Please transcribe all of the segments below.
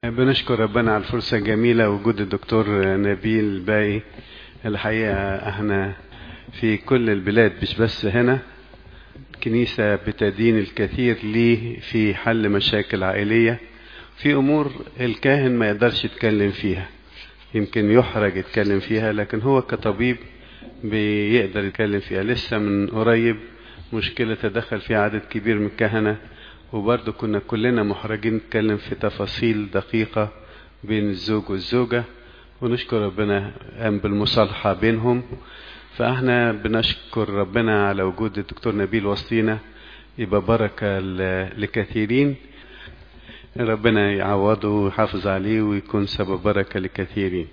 بنشكر ربنا على الفرصة الجميلة وجود الدكتور نبيل باقي الحقيقة احنا في كل البلاد مش بس هنا كنيسة بتدين الكثير ليه في حل مشاكل عائلية في أمور الكاهن ما يقدرش يتكلم فيها يمكن يحرج يتكلم فيها لكن هو كطبيب بيقدر يتكلم فيها لسه من قريب مشكلة تدخل فيها عدد كبير من الكهنة وبرضه كنا كلنا محرجين نتكلم في تفاصيل دقيقة بين الزوج والزوجة ونشكر ربنا قام بالمصالحة بينهم فاحنا بنشكر ربنا على وجود الدكتور نبيل وسطينا يبقى بركة لكثيرين ربنا يعوضه ويحافظ عليه ويكون سبب بركة لكثيرين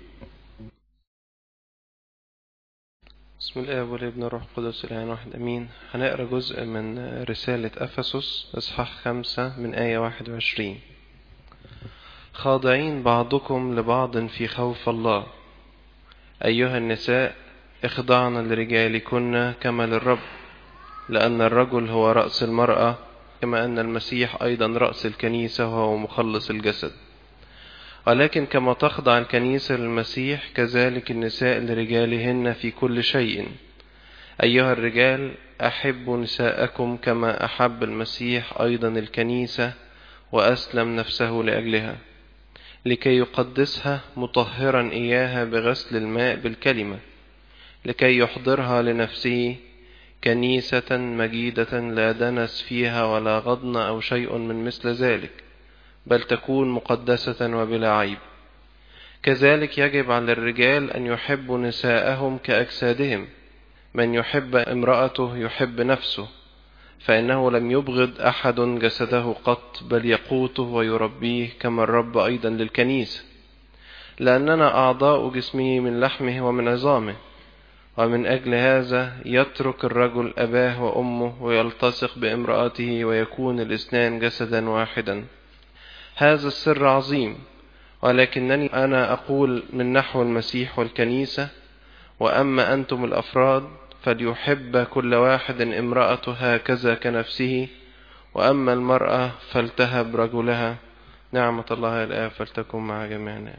بسم الله والابن الروح القدس الآن واحد أمين هنقرأ جزء من رسالة أفسس إصحاح خمسة من آية واحد وعشرين خاضعين بعضكم لبعض في خوف الله أيها النساء اخضعن لرجالكن كما للرب لأن الرجل هو رأس المرأة كما أن المسيح أيضا رأس الكنيسة وهو مخلص الجسد ولكن كما تخضع الكنيسة للمسيح كذلك النساء لرجالهن في كل شيء أيها الرجال أحبوا نساءكم كما أحب المسيح أيضا الكنيسة وأسلم نفسه لأجلها لكي يقدسها مطهرا إياها بغسل الماء بالكلمة لكي يحضرها لنفسه كنيسة مجيدة لا دنس فيها ولا غضن أو شيء من مثل ذلك بل تكون مقدسة وبلا عيب كذلك يجب على الرجال أن يحبوا نساءهم كأجسادهم من يحب امرأته يحب نفسه فإنه لم يبغض أحد جسده قط بل يقوته ويربيه كما الرب أيضا للكنيسة لأننا أعضاء جسمه من لحمه ومن عظامه ومن أجل هذا يترك الرجل أباه وأمه ويلتصق بامرأته ويكون الاثنان جسدا واحدا هذا السر عظيم ولكنني أنا أقول من نحو المسيح والكنيسة وأما أنتم الأفراد فليحب كل واحد امرأته هكذا كنفسه وأما المرأة فلتهب رجلها نعمة الله الآب فلتكن مع جميعنا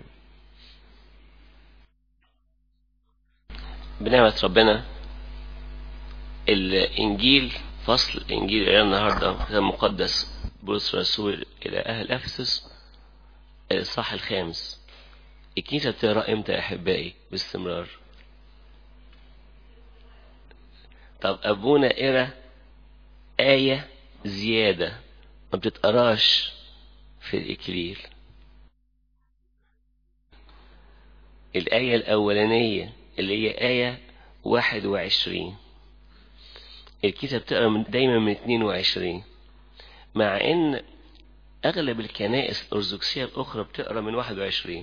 بنعمة ربنا الإنجيل فصل الإنجيل إلى النهاردة كتاب مقدس بولس رسول إلى أهل أفسس الإصحاح الخامس الكنيسة بتقرأ إمتى يا أحبائي باستمرار طب أبونا قرا آية زيادة ما بتتقراش في الإكليل الآية الأولانية اللي هي آية واحد وعشرين الكنيسة بتقرا من دايما من اتنين وعشرين مع ان اغلب الكنائس الارثوذكسيه الاخرى بتقرا من 21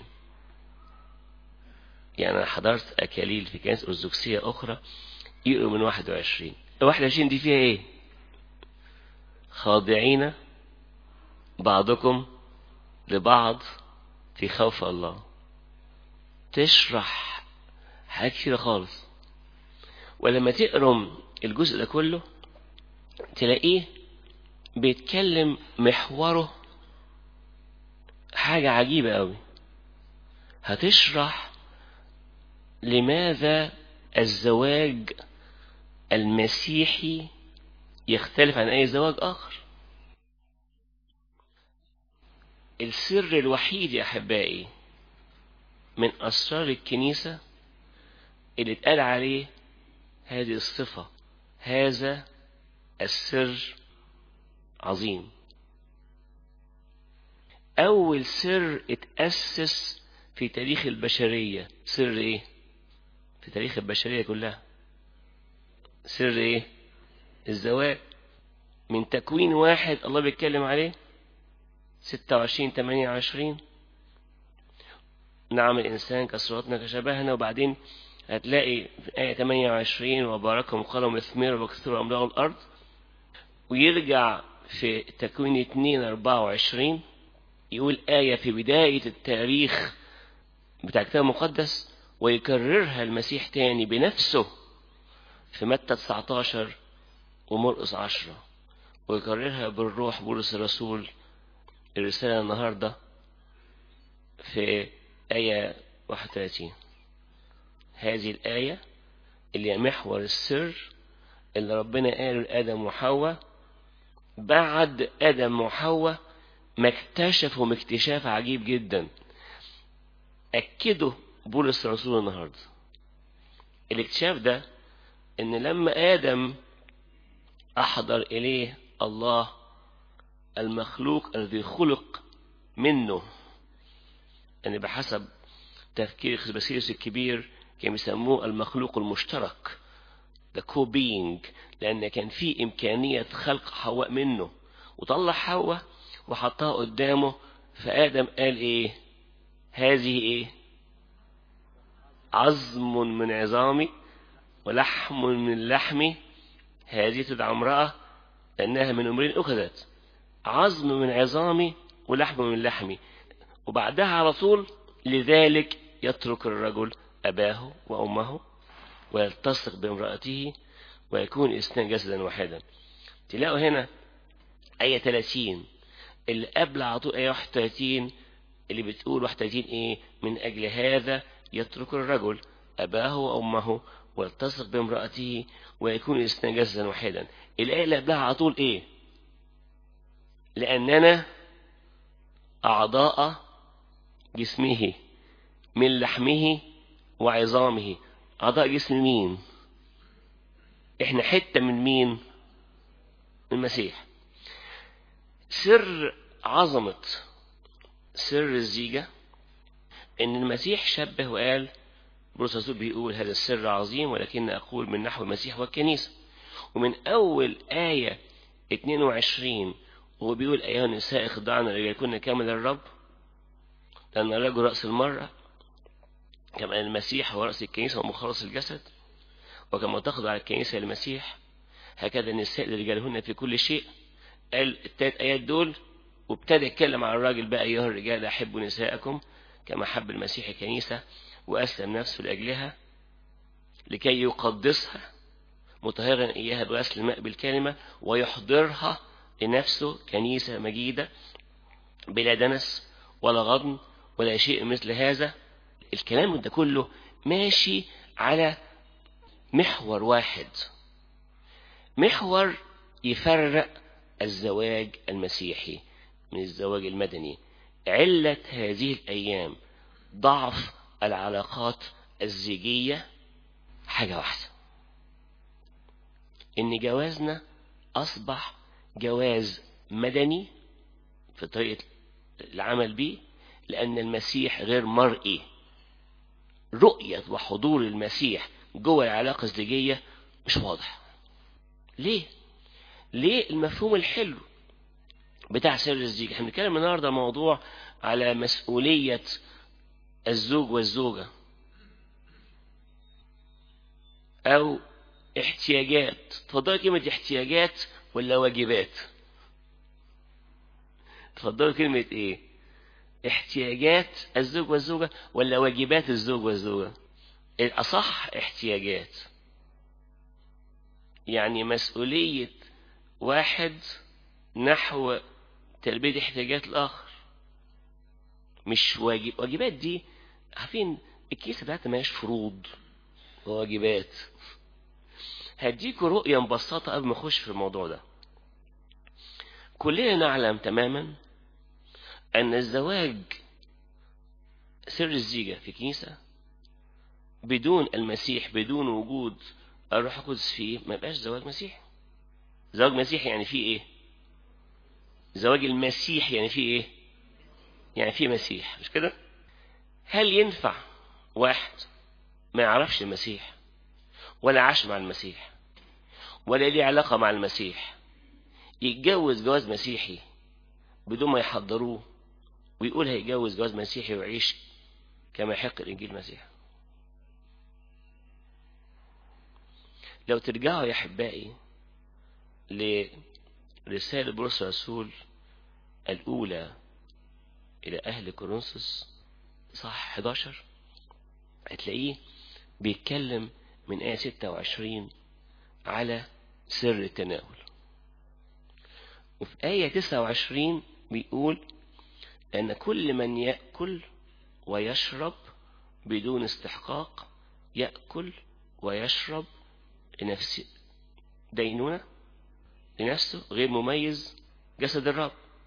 يعني انا حضرت اكاليل في كنائس ارثوذكسيه اخرى يقروا من 21 21 دي فيها ايه خاضعين بعضكم لبعض في خوف الله تشرح حاجات كتيرة خالص ولما تقرم الجزء ده كله تلاقيه بيتكلم محوره حاجة عجيبة قوي هتشرح لماذا الزواج المسيحي يختلف عن أي زواج آخر السر الوحيد يا أحبائي من أسرار الكنيسة اللي اتقال عليه هذه الصفة هذا السر عظيم أول سر اتأسس في تاريخ البشرية سر إيه؟ في تاريخ البشرية كلها سر إيه؟ الزواج من تكوين واحد الله بيتكلم عليه ستة وعشرين تمانية وعشرين نعم الإنسان كصورتنا كشبهنا وبعدين هتلاقي في آية 28 وباركهم وقالوا مثمر وكثروا أملاء الأرض ويرجع في تكوين 2 24 يقول آية في بداية التاريخ بتاع الكتاب المقدس ويكررها المسيح تاني بنفسه في متى 19 ومرقس 10 ويكررها بالروح بولس الرسول الرسالة النهاردة في آية 31 هذه الآية اللي هي محور السر اللي ربنا قاله لآدم وحواء بعد آدم وحواء ما اكتشفوا اكتشاف عجيب جدا أكدوا بولس الرسول النهارده الاكتشاف ده ان لما ادم احضر اليه الله المخلوق الذي خلق منه يعني بحسب تفكير خزبسيس الكبير كانوا يسموه المخلوق المشترك the co-being لأن كان في إمكانية خلق حواء منه وطلع حواء وحطها قدامه فآدم قال إيه هذه إيه عظم من عظامي ولحم من لحمي هذه تدعى امرأة لأنها من أمرين أخذت عظم من عظامي ولحم من لحمي وبعدها على طول لذلك يترك الرجل أباه وأمه ويلتصق بامرأته ويكون اثنان جسدا واحدا تلاقوا هنا آية 30 اللي قبل على طول آية 31 اللي بتقول 31 إيه من أجل هذا يترك الرجل أباه وأمه ويلتصق بامرأته ويكون اثنان جسدا واحدا الآية اللي قبلها على طول إيه لأننا أعضاء جسمه من لحمه وعظامه أعضاء جسم مين إحنا حتة من مين من المسيح سر عظمة سر الزيجة إن المسيح شبه وقال بولس الرسول بيقول هذا السر عظيم ولكن أقول من نحو المسيح والكنيسة ومن أول آية 22 هو بيقول أيها النساء اخضعن لرجالكن كامل الرب لأن الرجل رأس المرأة كما أن المسيح هو رأس الكنيسة ومخلص الجسد وكما تخضع الكنيسة للمسيح هكذا النساء لرجالهن في كل شيء قال التلات آيات دول وابتدى يتكلم عن الراجل بقى أيها الرجال أحبوا نساءكم كما حب المسيح الكنيسة وأسلم نفسه لأجلها لكي يقدسها مطهرا إياها بغسل الماء بالكلمة ويحضرها لنفسه كنيسة مجيدة بلا دنس ولا غضن ولا شيء مثل هذا الكلام ده كله ماشي على محور واحد محور يفرق الزواج المسيحي من الزواج المدني علة هذه الأيام ضعف العلاقات الزيجية حاجة واحدة إن جوازنا أصبح جواز مدني في طريقة العمل به لأن المسيح غير مرئي رؤية وحضور المسيح جوه العلاقة الزوجية مش واضح ليه؟ ليه المفهوم الحلو بتاع سر الزيج احنا بنتكلم النهارده موضوع على مسؤولية الزوج والزوجة أو احتياجات تفضلوا كلمة احتياجات ولا واجبات تفضلوا كلمة ايه احتياجات الزوج والزوجة ولا واجبات الزوج والزوجة الأصح احتياجات يعني مسؤولية واحد نحو تلبية احتياجات الآخر مش واجب واجبات دي عارفين الكيسة بتاعتها ماهيش فروض وواجبات هديكوا رؤية مبسطة قبل ما أخش في الموضوع ده كلنا نعلم تماما أن الزواج سر الزيجة في كنيسة بدون المسيح بدون وجود الروح القدس فيه ما يبقاش زواج مسيحي زواج مسيحي يعني فيه ايه زواج المسيح يعني فيه ايه يعني فيه مسيح مش كده هل ينفع واحد ما يعرفش المسيح ولا عاش مع المسيح ولا ليه علاقة مع المسيح يتجوز جواز مسيحي بدون ما يحضروه ويقول هيتجوز جواز مسيحي ويعيش كما يحق الإنجيل المسيح لو ترجعوا يا أحبائي لرسالة بولس الرسول الأولى إلى أهل كورنثوس صح 11 هتلاقيه بيتكلم من آية 26 على سر التناول وفي آية 29 بيقول أن كل من يأكل ويشرب بدون استحقاق يأكل ويشرب لنفسه دينونة لنفسه غير مميز جسد الرب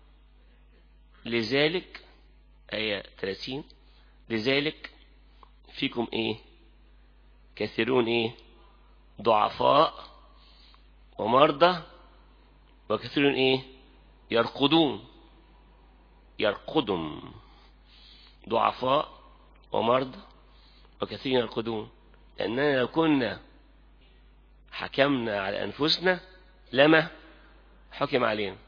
لذلك آية 30 لذلك فيكم ايه كثيرون ايه ضعفاء ومرضى وكثيرون ايه يرقدون يرقدون ضعفاء ومرضى وكثيرون يرقدون لأننا لو كنا حكمنا على أنفسنا لما حكم علينا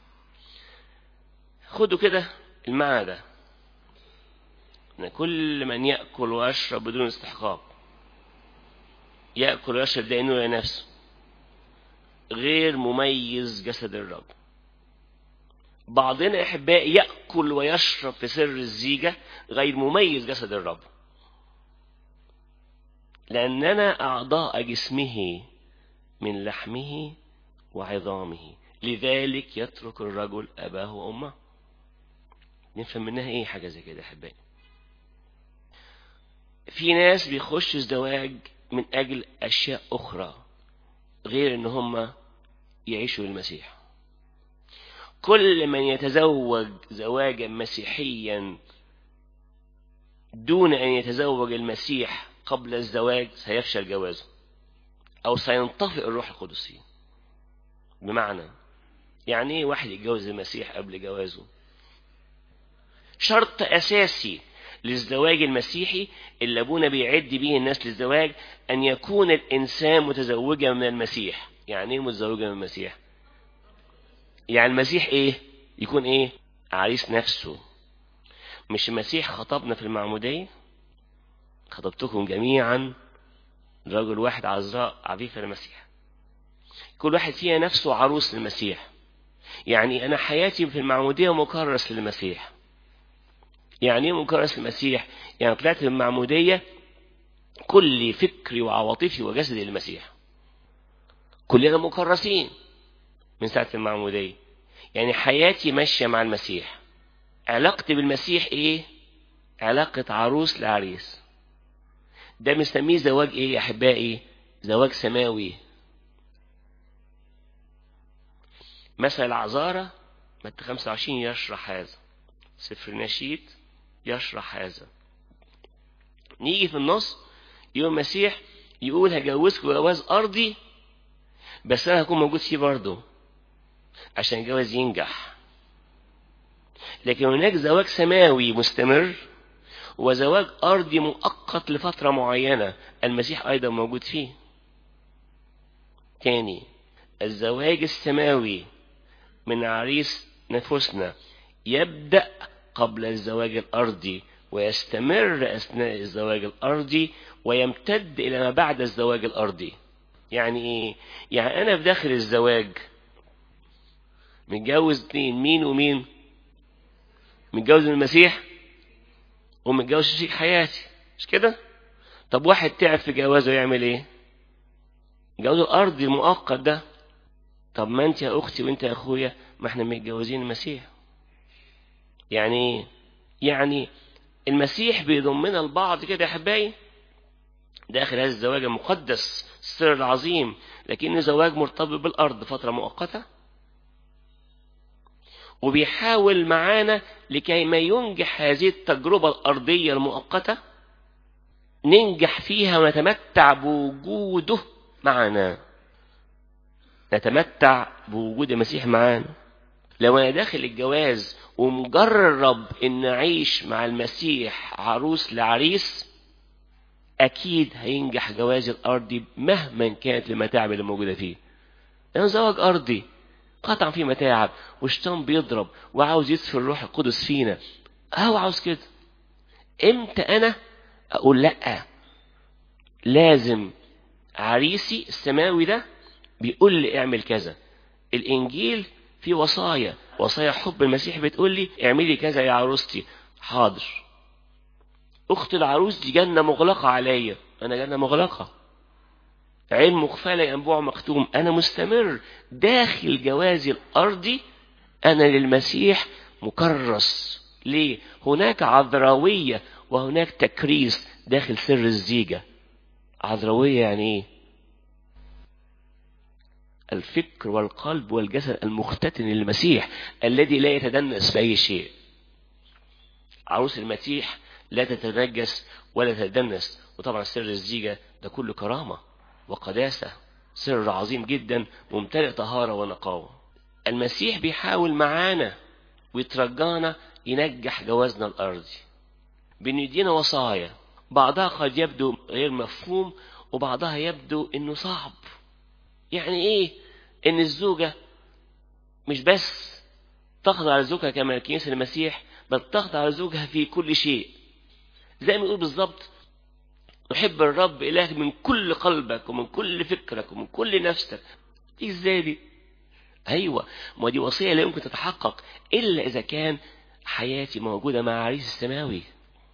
خدوا كده المعنى ده ان كل من ياكل ويشرب بدون استحقاق ياكل ويشرب ده انه لنفسه غير مميز جسد الرب بعضنا احبائي ياكل ويشرب في سر الزيجه غير مميز جسد الرب لاننا اعضاء جسمه من لحمه وعظامه لذلك يترك الرجل اباه وامه نفهم منها ايه حاجه زي كده يا احبائي في ناس بيخشوا الزواج من اجل اشياء اخرى غير ان هم يعيشوا المسيح كل من يتزوج زواجا مسيحيا دون ان يتزوج المسيح قبل الزواج سيفشل جوازه او سينطفئ الروح القدس فيه بمعنى يعني ايه واحد يتجوز المسيح قبل جوازه شرط اساسي للزواج المسيحي اللي ابونا بيعد بيه الناس للزواج ان يكون الانسان متزوجا من المسيح يعني ايه متزوجا من المسيح يعني المسيح ايه يكون ايه عريس نفسه مش المسيح خطبنا في المعمودية خطبتكم جميعا رجل واحد عذراء عفيفة المسيح كل واحد فيها نفسه عروس للمسيح يعني انا حياتي في المعمودية مكرس للمسيح يعني ايه مكرس المسيح يعني طلعت من المعمودية كل فكري وعواطفي وجسدي للمسيح كلنا مكرسين من ساعة المعمودية يعني حياتي ماشية مع المسيح علاقتي بالمسيح ايه علاقة عروس لعريس ده بنسميه زواج ايه يا احبائي زواج سماوي مثل العذارة متى 25 يشرح هذا سفر نشيد يشرح هذا نيجي في النص يوم المسيح يقول هجوزكم جواز أرضي بس أنا هكون موجود فيه برضه عشان الجواز ينجح لكن هناك زواج سماوي مستمر وزواج أرضي مؤقت لفترة معينة المسيح أيضا موجود فيه تاني الزواج السماوي من عريس نفوسنا يبدأ قبل الزواج الأرضي ويستمر أثناء الزواج الأرضي ويمتد إلى ما بعد الزواج الأرضي يعني إيه؟ يعني أنا في داخل الزواج متجوز اتنين مين ومين؟ متجوز من المسيح ومتجوز شريك حياتي مش كده؟ طب واحد تعب في جوازه يعمل ايه؟ جواز الأرضي المؤقت ده طب ما انت يا اختي وانت يا اخويا ما احنا متجوزين المسيح يعني ايه يعني المسيح بيضمنا البعض كده يا احبائي داخل هذا الزواج المقدس السر العظيم لكنه زواج مرتبط بالارض فتره مؤقته وبيحاول معانا لكي ما ينجح هذه التجربه الارضيه المؤقته ننجح فيها ونتمتع بوجوده معنا نتمتع بوجود المسيح معانا لو انا داخل الجواز ومجرب ان اعيش مع المسيح عروس لعريس اكيد هينجح جوازي الارضي مهما كانت المتاعب اللي موجوده فيه لانه زواج ارضي قطعا فيه متاعب والشيطان بيضرب وعاوز يطفي الروح القدس فينا هو عاوز كده امتى انا اقول لا لازم عريسي السماوي ده بيقول لي اعمل كذا الانجيل في وصايا وصايا حب المسيح بتقول لي اعملي كذا يا عروستي حاضر اخت العروس دي جنه مغلقه عليا انا جنه مغلقه عين مخفلة ينبوع مختوم أنا مستمر داخل جوازي الأرضي أنا للمسيح مكرس ليه؟ هناك عذراوية وهناك تكريس داخل سر الزيجة عذراوية يعني ايه الفكر والقلب والجسد المختتن للمسيح الذي لا يتدنس بأي شيء عروس المسيح لا تتنجس ولا تتدنس وطبعا سر الزيجة ده كله كرامة وقداسة سر عظيم جدا ممتلئ طهارة ونقاوة المسيح بيحاول معانا ويترجانا ينجح جوازنا الأرضي بأنه يدينا وصايا بعضها قد يبدو غير مفهوم وبعضها يبدو انه صعب يعني ايه ان الزوجة مش بس تخضع لزوجها كما الكنيسة المسيح بل تخضع لزوجها في كل شيء زي ما يقول بالظبط نحب الرب إلهك من كل قلبك ومن كل فكرك ومن كل نفسك دي ازاي دي ايوه ما دي وصية لا يمكن تتحقق الا اذا كان حياتي موجودة مع عريس السماوي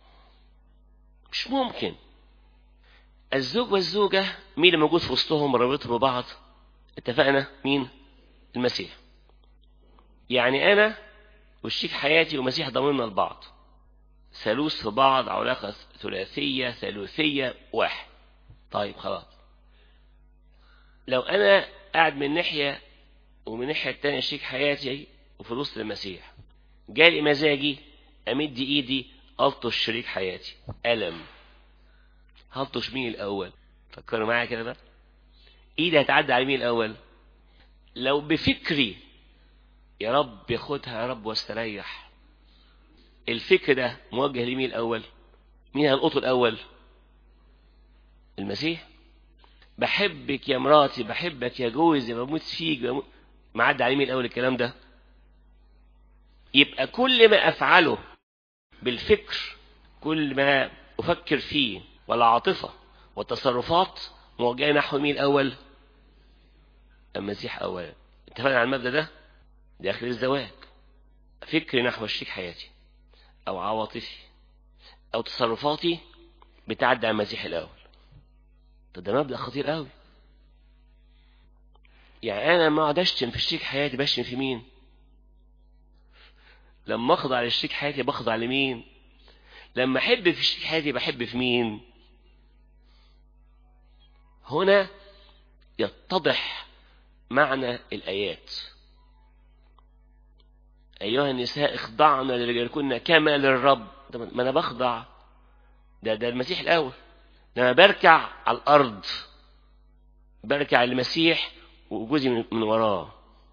مش ممكن الزوج والزوجة مين اللي موجود في وسطهم رابطهم ببعض اتفقنا مين المسيح يعني انا وشريك حياتي ومسيح ضمننا لبعض ثالوث في بعض علاقة ثلاثية ثالوثية واحد طيب خلاص لو انا قاعد من ناحية ومن الناحية التانية شريك حياتي وفي وسط المسيح جالي مزاجي امد ايدي الطش شريك حياتي الم هلطش مين الاول فكروا معايا كده بقى ايدي هتعدي على مين الاول لو بفكري يا رب ياخدها يا رب واستريح الفكر ده موجه لمين الاول مين هلقطه الاول المسيح بحبك يا مراتي بحبك يا جوزي بموت فيك بموت معدي على مين الاول الكلام ده يبقى كل ما افعله بالفكر كل ما افكر فيه والعاطفه والتصرفات موجهه نحو مين الاول المسيح اولا اتفقنا على المبدا ده داخل الزواج فكري نحو شريك حياتي او عواطفي او تصرفاتي بتعدي على المسيح الاول طب ده مبدا خطير قوي يعني انا ما اقعد اشتم في شريك حياتي بشتم في مين لما اخضع لشريك حياتي بخضع لمين لما احب في شريك حياتي بحب في مين هنا يتضح معنى الايات ايها النساء اخضعن لرجالكن كما للرب ما انا بخضع ده ده المسيح الاول لما بركع على الارض بركع المسيح وجوزي من, من وراه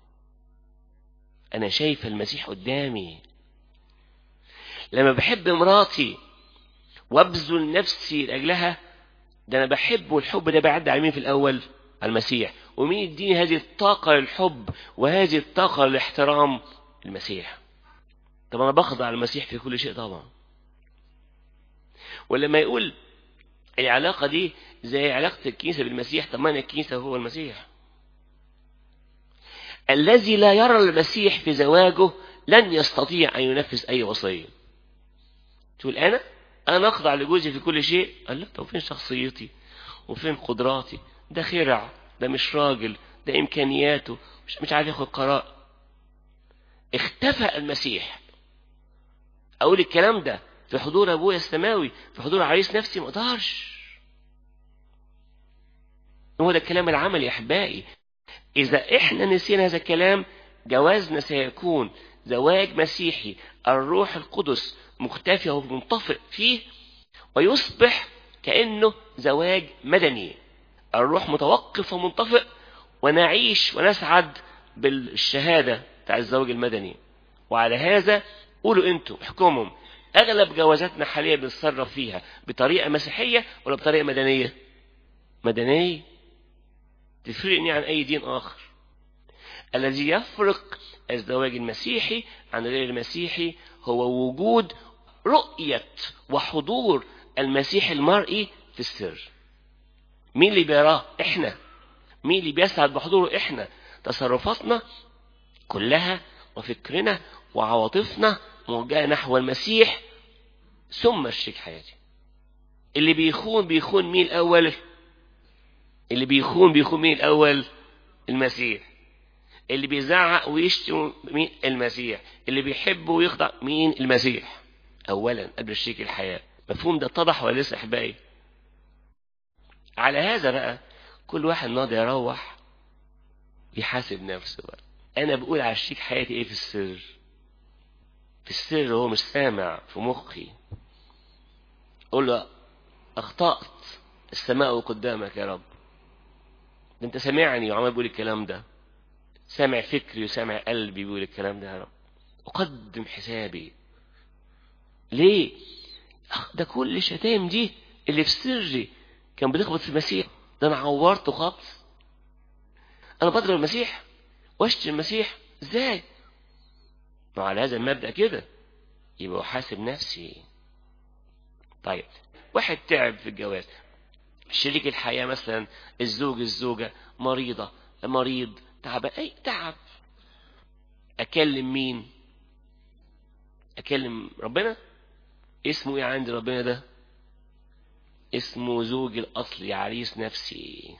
انا شايف المسيح قدامي لما بحب مراتي وابذل نفسي لاجلها ده انا بحب والحب ده بيعدي على مين في الاول على المسيح ومين يديني هذه الطاقه للحب وهذه الطاقه للاحترام المسيح طب انا بخضع المسيح في كل شيء طبعا ولما يقول العلاقة دي زي علاقة الكنيسة بالمسيح طب ما أنا الكنيسة هو المسيح الذي لا يرى المسيح في زواجه لن يستطيع أن ينفذ أي وصية تقول أنا أنا أخضع لجوزي في كل شيء قال لا طب فين شخصيتي وفين قدراتي ده خرع ده مش راجل ده إمكانياته مش, مش عارف ياخد قرار اختفى المسيح أقول الكلام ده في حضور أبويا السماوي في حضور عريس نفسي ما أقدرش هو ده الكلام العملي يا أحبائي إذا إحنا نسينا هذا الكلام جوازنا سيكون زواج مسيحي الروح القدس مختفي ومنطفئ فيه ويصبح كأنه زواج مدني الروح متوقف ومنطفئ ونعيش ونسعد بالشهادة بتاع الزواج المدني وعلى هذا قولوا انتوا احكمهم اغلب جوازاتنا حاليا بنتصرف فيها بطريقه مسيحيه ولا بطريقه مدنيه مدنيه تفرقني عن اي دين اخر الذي يفرق الزواج المسيحي عن غير المسيحي هو وجود رؤيه وحضور المسيح المرئي في السر مين اللي بيراه احنا مين اللي بيسعد بحضوره احنا تصرفاتنا كلها وفكرنا وعواطفنا موجهة نحو المسيح ثم الشريك حياتي اللي بيخون بيخون مين الأول اللي بيخون بيخون مين الأول المسيح اللي بيزعق ويشتم مين المسيح اللي بيحب ويخضع مين المسيح أولا قبل الشريك الحياة مفهوم ده اتضح ولا لسه احبائي على هذا بقى كل واحد النهارده يروح يحاسب نفسه بقى انا بقول على شريك حياتي ايه في السر في السر هو مش سامع في مخي قول له اخطأت السماء قدامك يا رب ده انت سامعني وعمال بقول الكلام ده سامع فكري وسامع قلبي بيقول الكلام ده يا رب اقدم حسابي ليه أخ، ده كل الشتايم دي اللي في سري كان بتخبط في المسيح ده انا عورته خبط انا بضرب المسيح واشتم المسيح ازاي وعلى هذا المبدأ كده يبقى احاسب نفسي طيب واحد تعب في الجواز شريك الحياة مثلا الزوج الزوجة مريضة مريض تعب اي تعب اكلم مين اكلم ربنا اسمه ايه عند ربنا ده اسمه زوج الاصلي عريس نفسي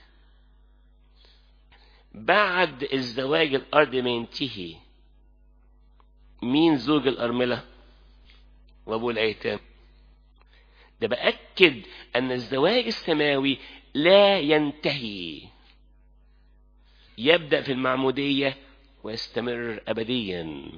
بعد الزواج الارض ما ينتهي مين زوج الارمله وابو الايتام ده باكد ان الزواج السماوي لا ينتهي يبدا في المعموديه ويستمر ابديا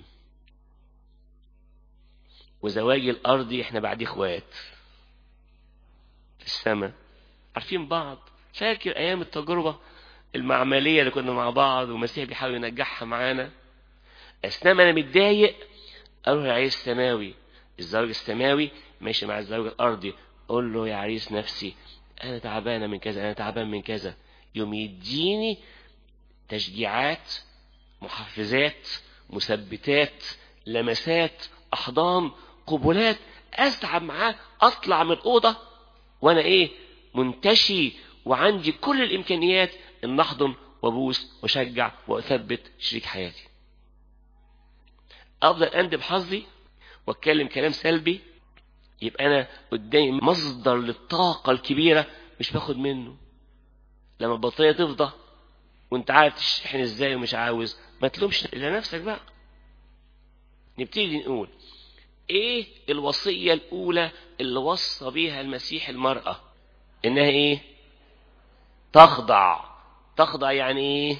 وزواج الارض احنا بعد اخوات في السماء عارفين بعض فاكر ايام التجربه المعمليه اللي كنا مع بعض والمسيح بيحاول ينجحها معانا اثناء ما انا متضايق اروح للعريس السماوي الزوج السماوي ماشي مع الزوج الارضي اقول له يا عريس نفسي انا تعبانه من كذا انا تعبان من كذا يوم يديني تشجيعات محفزات مثبتات لمسات احضان قبلات استعب معاه اطلع من الاوضه وانا ايه منتشي وعندي كل الامكانيات ان احضن وابوس واشجع واثبت شريك حياتي افضل اندب حظي واتكلم كلام سلبي يبقى انا قدامي مصدر للطاقه الكبيره مش باخد منه لما البطاريه تفضى وانت عارف تشحن ازاي ومش عاوز ما تلومش الا نفسك بقى نبتدي نقول ايه الوصيه الاولى اللي وصى بيها المسيح المراه انها ايه تخضع تخضع يعني ايه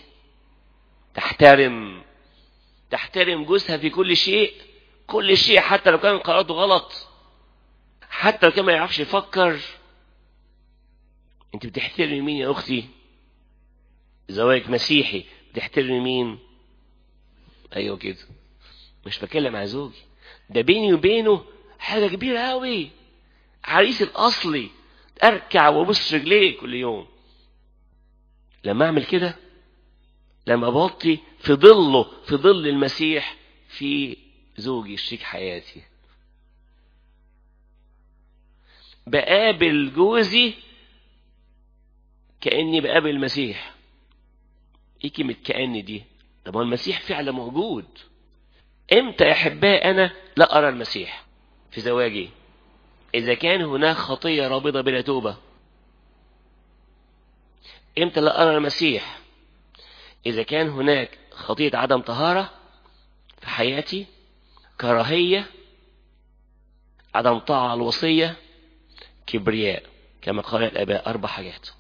تحترم تحترم جوزها في كل شيء كل شيء حتى لو كان قراراته غلط حتى لو كان ما يعرفش يفكر انت بتحترمي مين يا اختي زواج مسيحي بتحترمي مين ايوه كده مش بكلم على زوجي ده بيني وبينه حاجه كبيره قوي عريس الاصلي اركع وابص رجليه كل يوم لما اعمل كده لما بوطي في ظله في ظل المسيح في زوجي شريك حياتي بقابل جوزي كأني بقابل المسيح ايه كلمة كأني دي طب هو المسيح فعلا موجود امتى يا احبائي انا لا ارى المسيح في زواجي اذا كان هناك خطية رابضة بلا توبة امتى لا ارى المسيح اذا كان هناك خطية عدم طهارة في حياتي كراهية عدم طاعة الوصية كبرياء كما قال الآباء أربع حاجات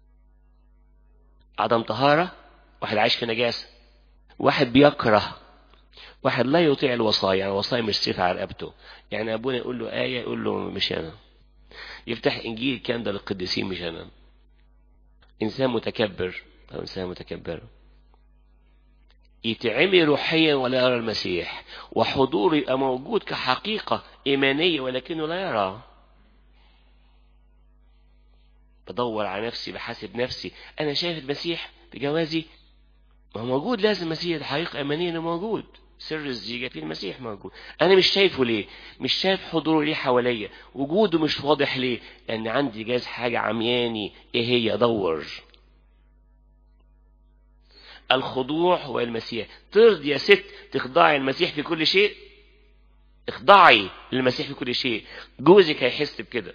عدم طهارة واحد عايش في نجاسة واحد بيكره واحد لا يطيع الوصايا يعني الوصايا مش سيف على رقبته يعني أبونا يقول له آية يقول له مش أنا يفتح إنجيل كان ده للقديسين مش أنا إنسان متكبر أو إنسان متكبر يتعمي روحيا ولا يرى المسيح وحضوره يبقى موجود كحقيقة إيمانية ولكنه لا يرى بدور على نفسي بحاسب نفسي أنا شايف المسيح في جوازي ما هو موجود لازم المسيح ده حقيقة إيمانية إنه موجود سر الزيجة في المسيح موجود أنا مش شايفه ليه مش شايف حضوره ليه حواليا وجوده مش واضح ليه لأن عندي جاز حاجة عمياني إيه هي أدور الخضوع هو المسيح ترضي يا ست تخضعي المسيح في كل شيء اخضعي للمسيح في كل شيء جوزك هيحس بكده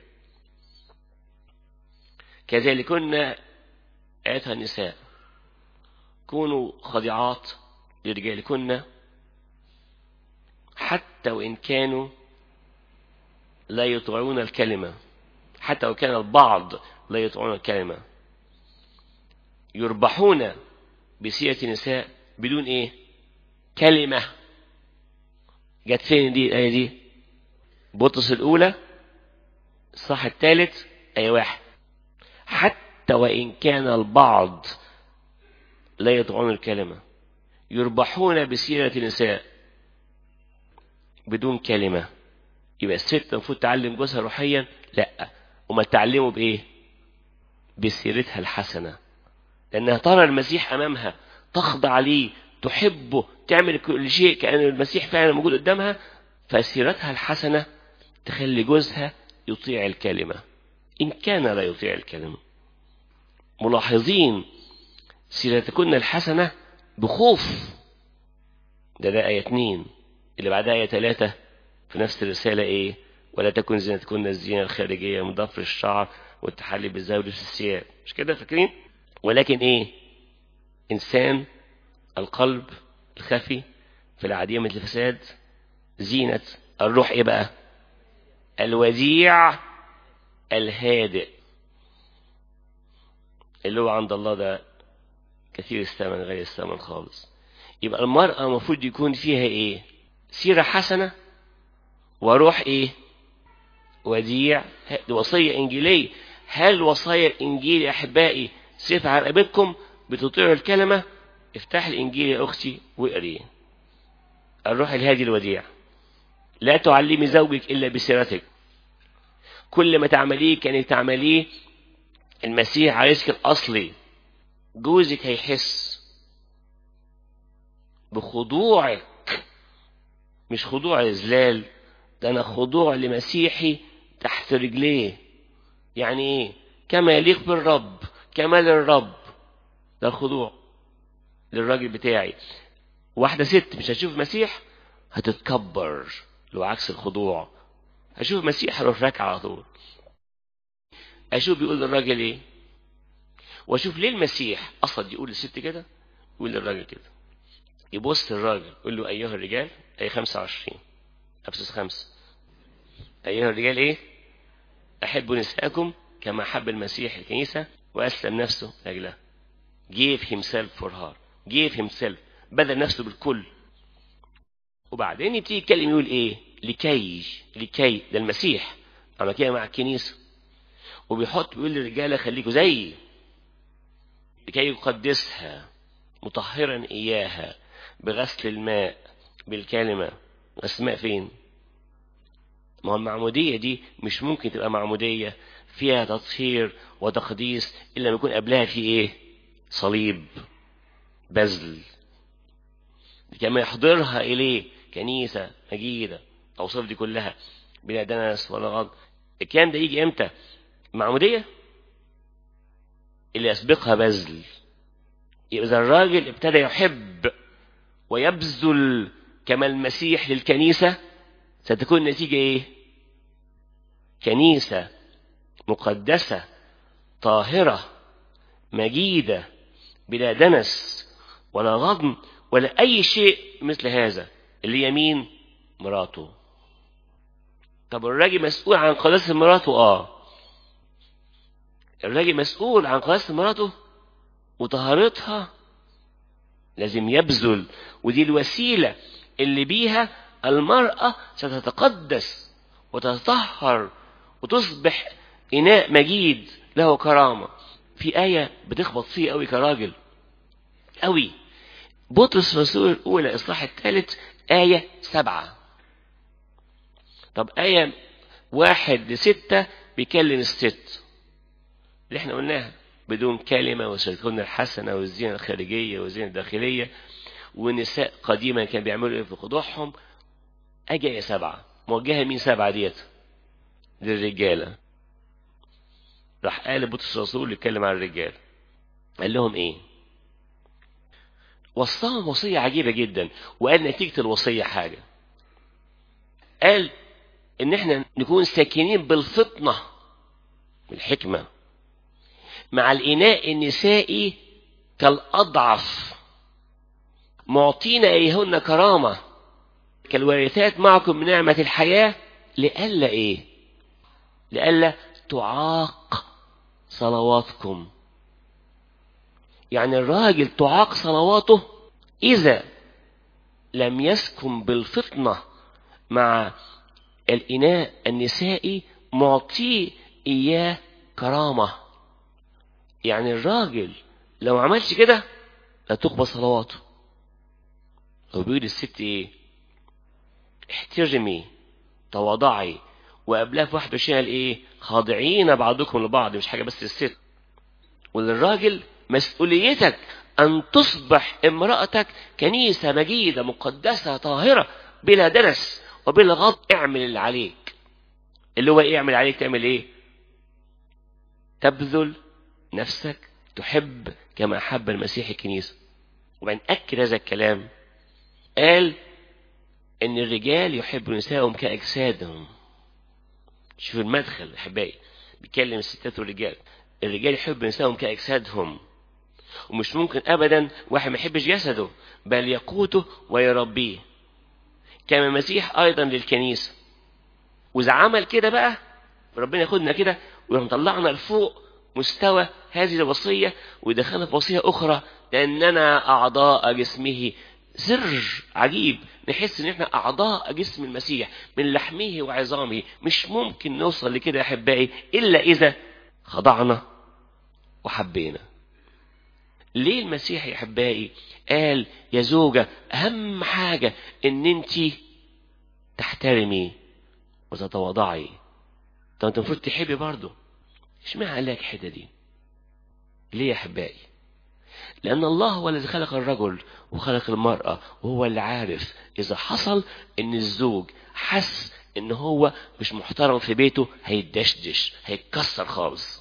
كذلك كنا أيتها النساء كونوا خاضعات لرجالكن حتى وإن كانوا لا يطيعون الكلمة حتى لو كان البعض لا يطيعون الكلمة يربحون بسيرة النساء بدون ايه كلمة جت فين دي الآية دي بطرس الأولى الصح الثالث آية واحد حتى وإن كان البعض لا يطيعون الكلمة يربحون بسيرة النساء بدون كلمة يبقى الست المفروض تعلم جوزها روحيا لا وما تعلمه بإيه بسيرتها الحسنة لأنها ترى المسيح أمامها تخضع ليه تحبه تعمل كل شيء كأن المسيح فعلا موجود قدامها فسيرتها الحسنة تخلي جوزها يطيع الكلمة إن كان لا يطيع الكلمة ملاحظين سيرتكن الحسنة بخوف ده ده آية اتنين اللي بعدها آية تلاتة في نفس الرسالة إيه ولا تكن زينتكن الزينة الخارجية من ضفر الشعر والتحلي بالزوج في الثياب مش كده فاكرين ولكن إيه إنسان القلب الخفي في العديمة الفساد زينة الروح إيه بقى الوديع الهادئ اللي هو عند الله ده كثير الثمن غير الثمن خالص يبقى المرأة المفروض يكون فيها ايه سيرة حسنة وروح ايه وديع دي وصية انجيلية هل وصايا الانجيل يا احبائي سيف على رقبتكم بتطيعوا الكلمة افتح الانجيل يا اختي واقريه الروح الهادي الوديع لا تعلمي زوجك الا بسيرتك كل ما تعمليه كانك تعمليه المسيح عريسك الاصلي جوزك هيحس بخضوعك مش خضوع إذلال ده أنا خضوع لمسيحي تحت رجليه يعني إيه كما يليق بالرب كمال الرب ده الخضوع للراجل بتاعي واحدة ست مش هتشوف مسيح هتتكبر لو عكس الخضوع هشوف مسيح هروح راكع على طول اشوف بيقول للراجل ايه واشوف ليه المسيح اصلا يقول للست كده يقول للراجل كده يبص الراجل يقول له ايها الرجال اي 25 ابسس خمسة ايها الرجال ايه احبوا نساءكم كما حب المسيح الكنيسة واسلم نفسه لاجلها gave himself for her gave himself بذل نفسه بالكل وبعدين يبتدي يتكلم يقول ايه لكي لكي ده المسيح عمل كده مع الكنيسة وبيحط بيقول للرجالة خليكوا زيي لكي يقدسها مطهرا إياها بغسل الماء بالكلمة غسل الماء فين ما هو المعمودية دي مش ممكن تبقى معمودية فيها تطهير وتقديس إلا لما يكون قبلها في إيه صليب بذل كما يحضرها إليه كنيسة مجيدة أوصاف دي كلها بلا دنس ولا غض الكلام ده يجي إمتى معمودية اللي يسبقها بذل يبقى إذا الراجل ابتدى يحب ويبذل كما المسيح للكنيسة ستكون النتيجة إيه؟ كنيسة مقدسة طاهرة مجيدة بلا دنس ولا غضن ولا أي شيء مثل هذا اللي يمين مراته طب الراجل مسؤول عن قداسة مراته اه الراجل مسؤول عن قداسة مراته وطهارتها لازم يبذل ودي الوسيلة اللي بيها المرأة ستتقدس وتتطهر وتصبح إناء مجيد له كرامة في آية بتخبط فيه قوي كراجل قوي بطرس الرسول الأولى إصلاح الثالث آية سبعة طب آية واحد لستة بيكلم الست اللي احنا قلناها بدون كلمة وسيكون الحسنة والزينة الخارجية والزينة الداخلية ونساء قديما كانوا بيعملوا ايه في خضوعهم أجي آية سبعة موجهة مين سبعة ديت للرجالة راح قال بطرس الرسول يتكلم عن الرجال قال لهم ايه وصاهم وصية عجيبة جدا وقال نتيجة الوصية حاجة قال ان احنا نكون ساكنين بالفطنة بالحكمة مع الإناء النسائي كالأضعف معطين أيهن كرامة كالوارثات معكم من نعمة الحياة لئلا إيه لئلا تعاق صلواتكم يعني الراجل تعاق صلواته إذا لم يسكن بالفطنة مع الإناء النسائي معطيه إياه كرامة يعني الراجل لو عملش كده لا تقبل صلواته هو بيقول الست ايه احترمي تواضعي وقبلها في 21 قال ايه خاضعين بعضكم لبعض مش حاجه بس للست وللراجل مسؤوليتك ان تصبح امرأتك كنيسة مجيدة مقدسة طاهرة بلا دنس وبلا غض اعمل اللي عليك اللي هو ايه اعمل عليك تعمل ايه تبذل نفسك تحب كما أحب المسيح الكنيسة وبعدين أكد هذا الكلام قال إن الرجال يحبوا نسائهم كأجسادهم شوف المدخل أحبائي بيتكلم الستات والرجال الرجال يحبوا نسائهم كأجسادهم ومش ممكن أبدا واحد ما يحبش جسده بل يقوته ويربيه كما المسيح أيضا للكنيسة وإذا عمل كده بقى ربنا ياخدنا كده ويروح مطلعنا لفوق مستوى هذه الوصية ويدخلنا في وصية أخرى لأننا أعضاء جسمه سر عجيب نحس ان احنا اعضاء جسم المسيح من لحمه وعظامه مش ممكن نوصل لكده يا احبائي الا اذا خضعنا وحبينا ليه المسيح يا احبائي قال يا زوجة اهم حاجة ان انت تحترمي وتتواضعي طب انت المفروض تحبي برضه اشمعنى قال لك الحته دي ليه يا احبائي لان الله هو الذي خلق الرجل وخلق المراه وهو اللي عارف اذا حصل ان الزوج حس ان هو مش محترم في بيته هيدشدش هيتكسر خالص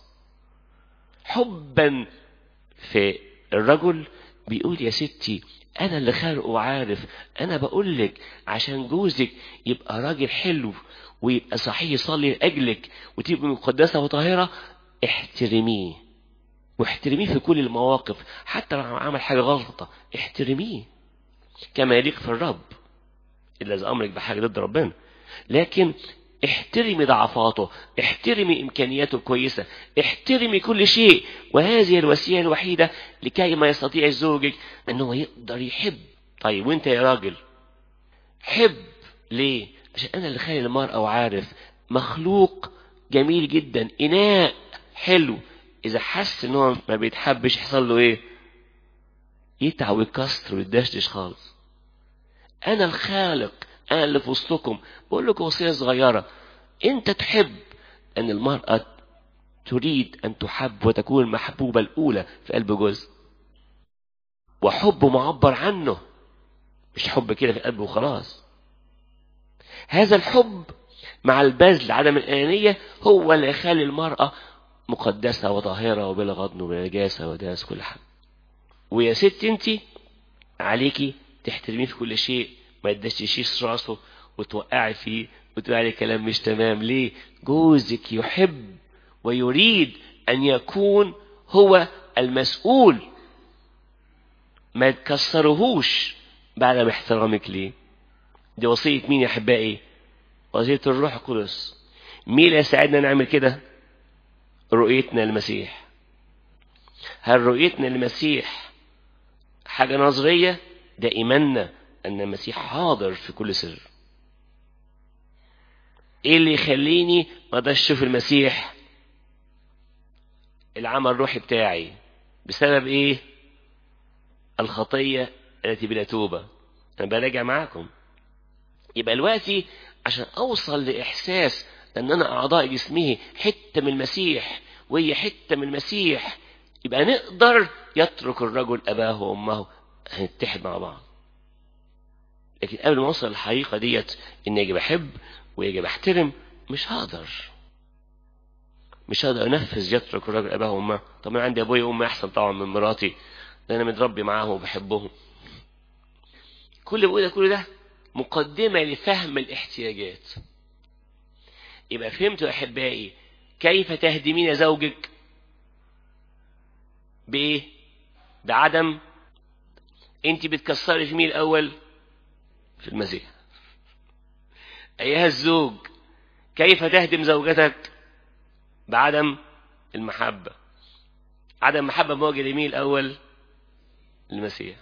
حبا في الرجل بيقول يا ستي انا اللي خالقه وعارف انا بقول لك عشان جوزك يبقى راجل حلو ويبقى صحيح يصلي لاجلك وتبقى مقدسه وطاهره احترميه واحترميه في كل المواقف حتى لو عمل حاجه غلطه احترميه كما يليق في الرب الا اذا امرك بحاجه ضد ربنا لكن احترمي ضعفاته احترمي امكانياته الكويسه احترمي كل شيء وهذه الوسيله الوحيده لكي ما يستطيع زوجك ان هو يقدر يحب طيب وانت يا راجل حب ليه عشان انا اللي خالق المراه وعارف مخلوق جميل جدا اناء حلو اذا حس ان هو ما بيتحبش يحصل له ايه يتعب ويكسر ويدشدش خالص انا الخالق انا اللي في وسطكم بقول لكم وصيه صغيره انت تحب ان المراه تريد ان تحب وتكون المحبوبه الاولى في قلب جوز وحب معبر عنه مش حب كده في قلبه وخلاص هذا الحب مع البذل عدم الانانيه هو اللي يخلي المراه مقدسه وطاهره وبلا غضن وبلا نجاسه وداس كل حاجه ويا ست انت عليكي تحترميه في كل شيء ما تدشتيش راسه وتوقعي فيه وتقولي عليه كلام مش تمام ليه جوزك يحب ويريد ان يكون هو المسؤول ما تكسرهوش بعد ما احترامك ليه دي وصية مين يا أحبائي وصية الروح القدس مين اللي يساعدنا نعمل كده رؤيتنا للمسيح هل رؤيتنا للمسيح حاجة نظرية ده إيماننا أن المسيح حاضر في كل سر إيه اللي يخليني ما اقدرش أشوف المسيح العمل الروحي بتاعي بسبب إيه الخطية التي بلا توبة أنا براجع معاكم يبقى دلوقتي عشان أوصل لإحساس أن أنا أعضاء جسمه حتة من المسيح وهي حتة من المسيح يبقى نقدر يترك الرجل أباه وأمه هنتحد مع بعض لكن قبل ما اوصل للحقيقة ديت إن يجب أحب ويجب أحترم مش هقدر مش هقدر أنفذ يترك الرجل أباه وأمه طب أنا عندي أبويا وأمي أحسن طبعا من مراتي ده أنا متربي معاهم وبحبهم كل اللي بقوله كل ده مقدمة لفهم الاحتياجات يبقى فهمتوا يا أحبائي كيف تهدمين زوجك بإيه بعدم أنت بتكسري في مين الأول في المسيح أيها الزوج كيف تهدم زوجتك بعدم المحبة عدم المحبة موجه لمين الأول المسيح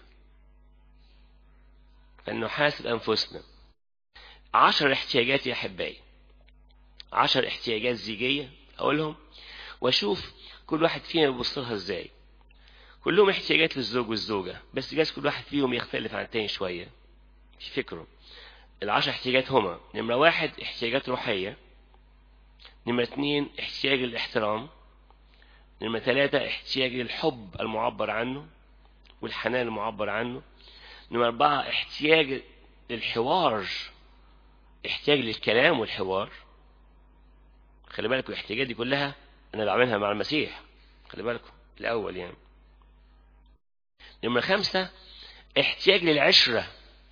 أن نحاسب أنفسنا عشر احتياجات يا أحبائي عشر احتياجات زيجية أقولهم وأشوف كل واحد فينا بيبص لها إزاي كلهم احتياجات للزوج والزوجة بس جاز كل واحد فيهم يختلف عن التاني شوية في فكره العشر احتياجات هما نمرة واحد احتياجات روحية نمرة اتنين احتياج للاحترام نمرة ثلاثة احتياج للحب المعبر عنه والحنان المعبر عنه نمرة أربعة احتياج للحوار احتياج للكلام والحوار خلي بالكم الاحتياجات دي كلها أنا بعملها مع المسيح خلي بالكم الأول يعني نمرة خمسة احتياج للعشرة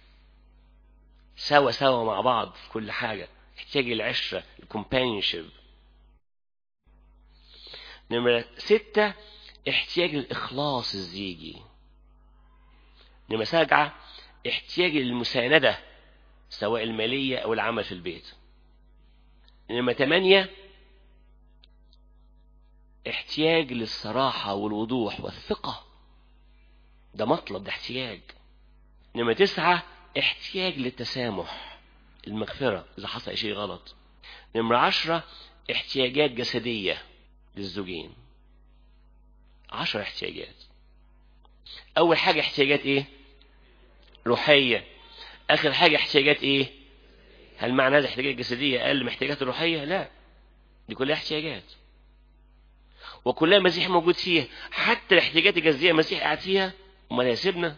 سوا سوا مع بعض في كل حاجة احتياج للعشرة الكومبانيونشيب نمرة ستة احتياج للإخلاص الزيجي نمرة سبعة احتياج للمساندة سواء المالية أو العمل في البيت نمرة ثمانية احتياج للصراحة والوضوح والثقة ده مطلب ده احتياج نمرة تسعة احتياج للتسامح المغفرة إذا حصل شيء غلط نمرة عشرة احتياجات جسدية للزوجين عشر احتياجات أول حاجة احتياجات إيه روحية آخر حاجة احتياجات إيه هل معنى هذا احتياجات جسدية أقل من احتياجات الروحية لا دي كلها احتياجات وكلها المسيح موجود فيها حتى الاحتياجات الجسدية المسيح قاعد فيها امال هيسيبنا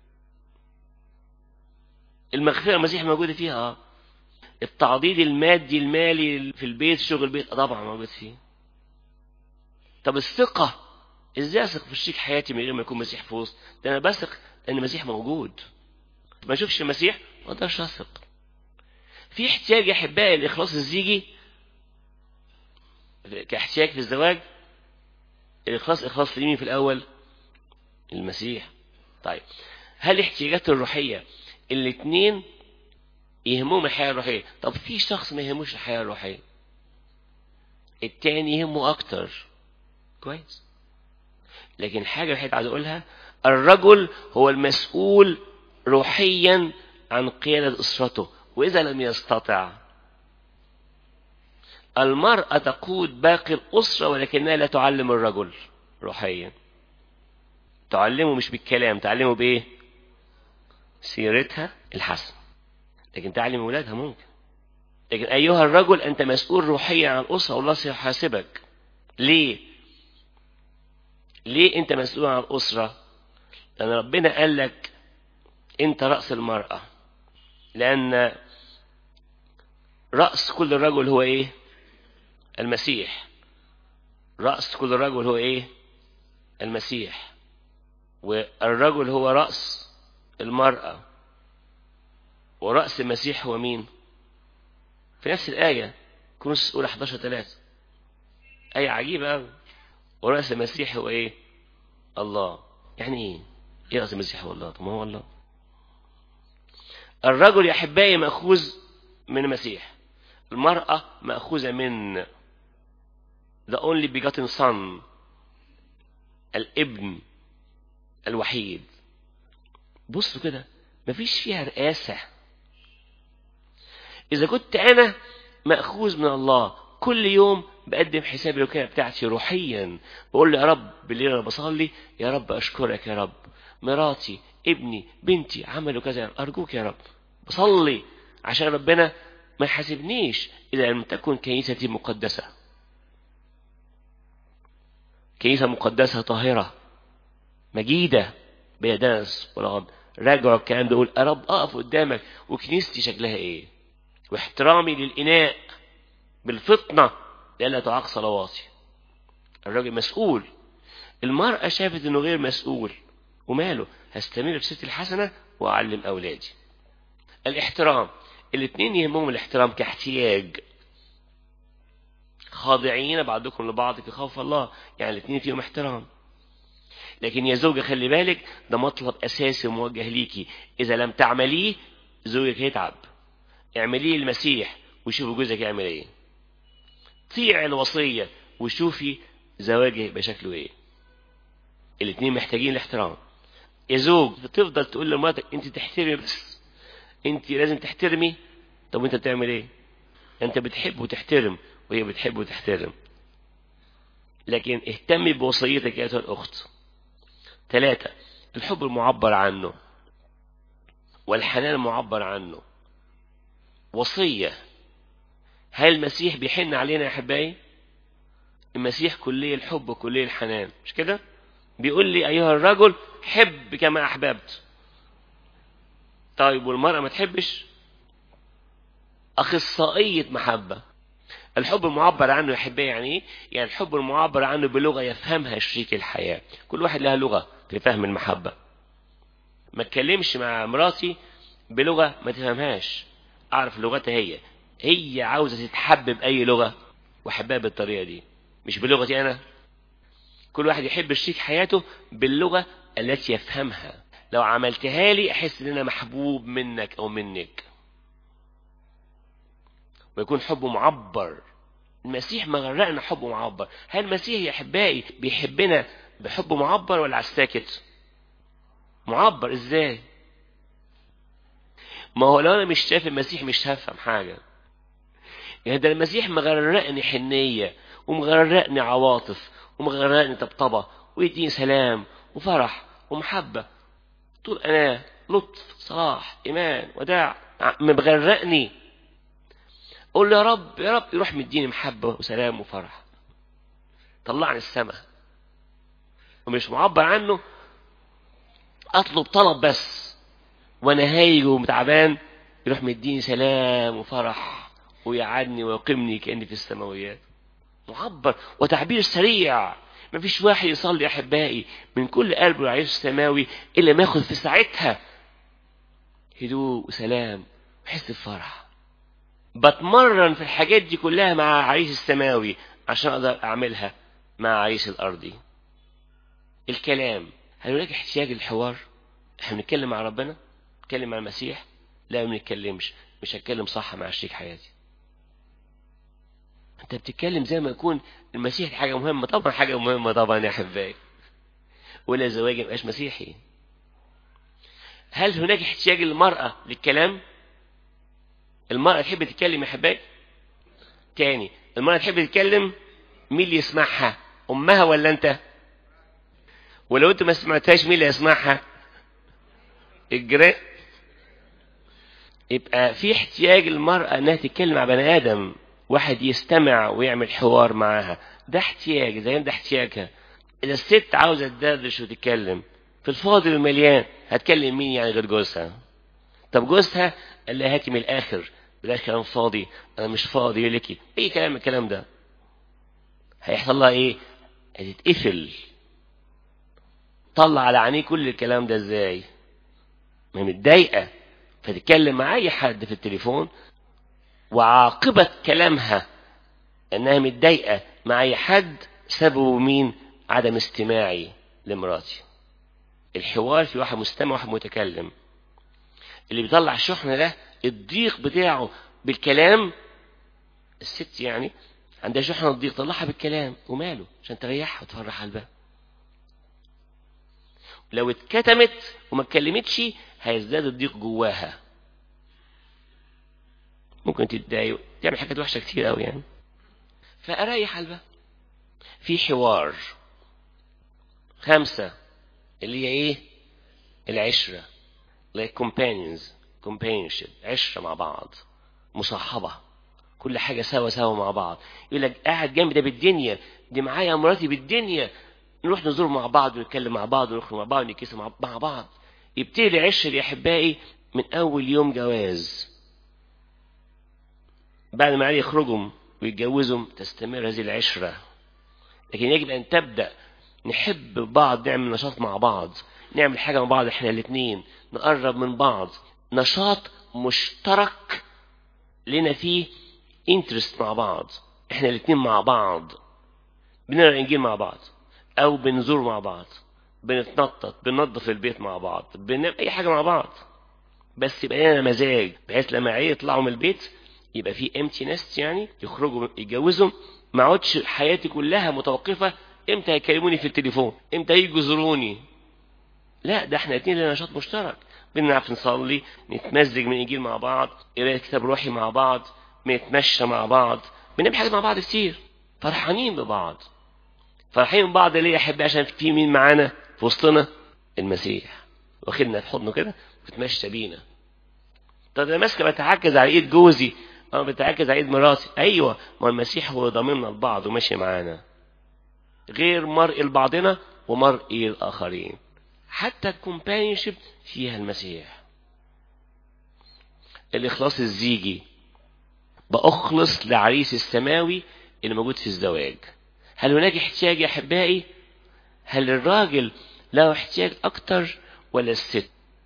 المغفرة المسيح موجودة فيها اه التعضيد المادي المالي في البيت شغل البيت آه طبعا موجود فيه طب الثقة ازاي اثق في شريك حياتي من غير ما يكون مسيح في وسط ده انا بثق ان المسيح موجود ما اشوفش المسيح ما اقدرش اثق في احتياج يا احبائي الاخلاص الزيجي كاحتياج في الزواج الاخلاص اخلاص لمين في الاول المسيح طيب هل الاحتياجات الروحيه الاثنين يهمهم الحياه الروحيه طب في شخص ما يهموش الحياه الروحيه التاني يهمه اكتر كويس لكن حاجه الوحيده عايز اقولها الرجل هو المسؤول روحيا عن قياده اسرته واذا لم يستطع المرأة تقود باقي الأسرة ولكنها لا تعلم الرجل روحيا تعلمه مش بالكلام تعلمه بإيه سيرتها الحسنة لكن تعلم أولادها ممكن لكن أيها الرجل أنت مسؤول روحيا عن الأسرة والله سيحاسبك ليه ليه أنت مسؤول عن الأسرة لأن ربنا قال لك أنت رأس المرأة لأن رأس كل رجل هو إيه المسيح رأس كل رجل هو إيه المسيح والرجل هو رأس المرأة ورأس المسيح هو مين في نفس الآية كروس أولى 11 3 آية عجيبة أوي ورأس المسيح هو إيه الله يعني إيه إيه رأس المسيح هو الله طب ما هو الله الرجل يا أحبائي مأخوذ من المسيح المرأة مأخوذة من the only begotten son الابن الوحيد بصوا كده مفيش فيها رئاسة إذا كنت أنا مأخوذ من الله كل يوم بقدم حساب الوكالة بتاعتي روحيا بقول له يا رب بالليل أنا بصلي يا رب أشكرك يا رب مراتي ابني بنتي عملوا كذا أرجوك يا رب بصلي عشان ربنا ما يحاسبنيش إذا لم تكن كنيستي مقدسة كنيسة مقدسة طاهرة مجيدة بيدانس ولغد راجعوا الكلام ده يقول يا رب أقف قدامك وكنيستي شكلها إيه واحترامي للإناء بالفطنة لألا تعاق صلواتي الراجل مسؤول المرأة شافت إنه غير مسؤول وماله هستمر في ستي الحسنة وأعلم أولادي الاحترام الاثنين يهمهم الاحترام كاحتياج خاضعين بعضكم لبعض في خوف الله يعني الاثنين فيهم احترام لكن يا زوجة خلي بالك ده مطلب أساسي موجه ليكي إذا لم تعمليه زوجك يتعب اعمليه المسيح وشوفوا جوزك يعمل ايه طيع الوصية وشوفي زواجي هيبقى شكله ايه الاتنين محتاجين الاحترام يا زوج بتفضل تقول لمراتك انت تحترمي بس انت لازم تحترمي طب انت بتعمل ايه انت بتحب وتحترم وهي بتحب وتحترم لكن اهتمي بوصيتك يا الأخت ثلاثة الحب المعبر عنه والحنان المعبر عنه وصية هل المسيح بيحن علينا يا أحبائي المسيح كلية الحب وكلية الحنان مش كده بيقول لي أيها الرجل حب كما أحببت طيب والمرأة ما تحبش أخصائية محبة الحب المعبر عنه يا أحبائي يعني إيه؟ يعني الحب المعبر عنه بلغة يفهمها شريك الحياة كل واحد لها لغة في فهم المحبة ما اتكلمش مع مراتي بلغة ما تفهمهاش أعرف لغتها هي هي عاوزة تتحب بأي لغة وأحبها بالطريقة دي مش بلغتي أنا كل واحد يحب شريك حياته باللغة التي يفهمها لو عملتها لي أحس إن أنا محبوب منك أو منك ويكون حب معبر المسيح ما غرقنا حب معبر هل المسيح يا احبائي بيحبنا بحب معبر ولا على الساكت معبر ازاي ما هو لو انا مش شايف المسيح مش هفهم حاجه يعني ده المسيح مغرقني حنيه ومغرقني عواطف ومغرقني طبطبه ويديني سلام وفرح ومحبه طول انا لطف صلاح ايمان وداع مغرقني قول له يا رب يا رب يروح مديني محبة وسلام وفرح طلعني السماء ومش معبر عنه اطلب طلب بس وانا هايج ومتعبان يروح مديني سلام وفرح ويقعدني ويقيمني كاني في السماويات معبر وتعبير سريع ما فيش واحد يصلي احبائي من كل قلبه العريس السماوي الا ما ياخد في ساعتها هدوء وسلام وحس بفرح بتمرن في الحاجات دي كلها مع عريس السماوي عشان اقدر اعملها مع عريس الارضي الكلام هل هناك احتياج للحوار احنا بنتكلم مع ربنا نتكلم مع المسيح لا ما بنتكلمش مش هتكلم صح مع شريك حياتي انت بتتكلم زي ما يكون المسيح دي حاجه مهمه طبعا حاجه مهمه طبعا يا احبائي ولا زواج ما يبقاش مسيحي هل هناك احتياج للمراه للكلام المرأة تحب تتكلم يا حبايبي تاني المرأة تحب تتكلم مين اللي يسمعها أمها ولا أنت ولو أنت ما سمعتهاش مين اللي يسمعها الجيران يبقى في احتياج المرأة أنها تتكلم مع بني آدم واحد يستمع ويعمل حوار معاها ده احتياج زي ده احتياجها إذا الست عاوزة تدردش وتتكلم في الفاضي والمليان هتكلم مين يعني غير جوزها طب جوزها قال لها هاتي من الآخر بلاش كلام فاضي انا مش فاضي لك اي كلام الكلام ده هيحصل لها ايه هتتقفل طلع على عينيه كل الكلام ده ازاي ما هي متضايقه فتتكلم مع اي حد في التليفون وعاقبة كلامها انها متضايقة مع اي حد سببه مين عدم استماعي لمراتي الحوار في واحد مستمع وواحد متكلم اللي بيطلع الشحنة ده الضيق بتاعه بالكلام الست يعني عندها شحنة الضيق طلعها بالكلام وماله عشان تريحها وتفرح قلبها لو اتكتمت وما اتكلمتش هيزداد الضيق جواها ممكن تتضايق تعمل حاجات وحشه كتير قوي يعني فاريح قلبها في حوار خمسة اللي هي ايه العشرة like companions companionship عشرة مع بعض مصاحبة كل حاجة سوا سوا مع بعض يقول لك قاعد جنبي ده بالدنيا دي معايا مراتي بالدنيا نروح نزور مع بعض ونتكلم مع بعض ونخرج مع بعض ونكيس مع مع بعض يبتدي العشر يا احبائي من اول يوم جواز بعد ما يخرجوا ويتجوزوا تستمر هذه العشره لكن يجب ان تبدا نحب بعض نعمل نشاط مع بعض نعمل حاجه مع بعض احنا الاثنين نقرب من بعض نشاط مشترك لنا فيه انترست مع بعض احنا الاثنين مع بعض بنقرا الانجيل مع بعض او بنزور مع بعض بنتنطط بننظف البيت مع بعض بنعمل اي حاجه مع بعض بس يبقى لنا مزاج بحيث لما عيل يطلعوا من البيت يبقى في امتي نست يعني يخرجوا يتجوزوا ما اقعدش حياتي كلها متوقفه امتى هيكلموني في التليفون امتى يجوا يزوروني لا ده احنا اتنين لنا نشاط مشترك بنعرف نصلي نتمزج من الانجيل مع بعض قرايه كتاب روحي مع بعض بنتمشى مع بعض بنعمل حاجات مع بعض كتير فرحانين ببعض فرحانين ببعض ليه يا احبائي عشان في مين معانا في وسطنا المسيح واخدنا في حضنه كده وتمشى بينا طب انا ماسكه بتعكز على ايد جوزي انا بتعكز على ايد مراتي ايوه ما المسيح هو ضامننا لبعض وماشي معانا غير مرئي لبعضنا ومرئي للاخرين حتى الكومبانيونشيب فيها المسيح الاخلاص الزيجي باخلص لعريس السماوي اللي موجود في الزواج هل هناك احتياج يا احبائي هل الراجل له احتياج اكتر ولا الست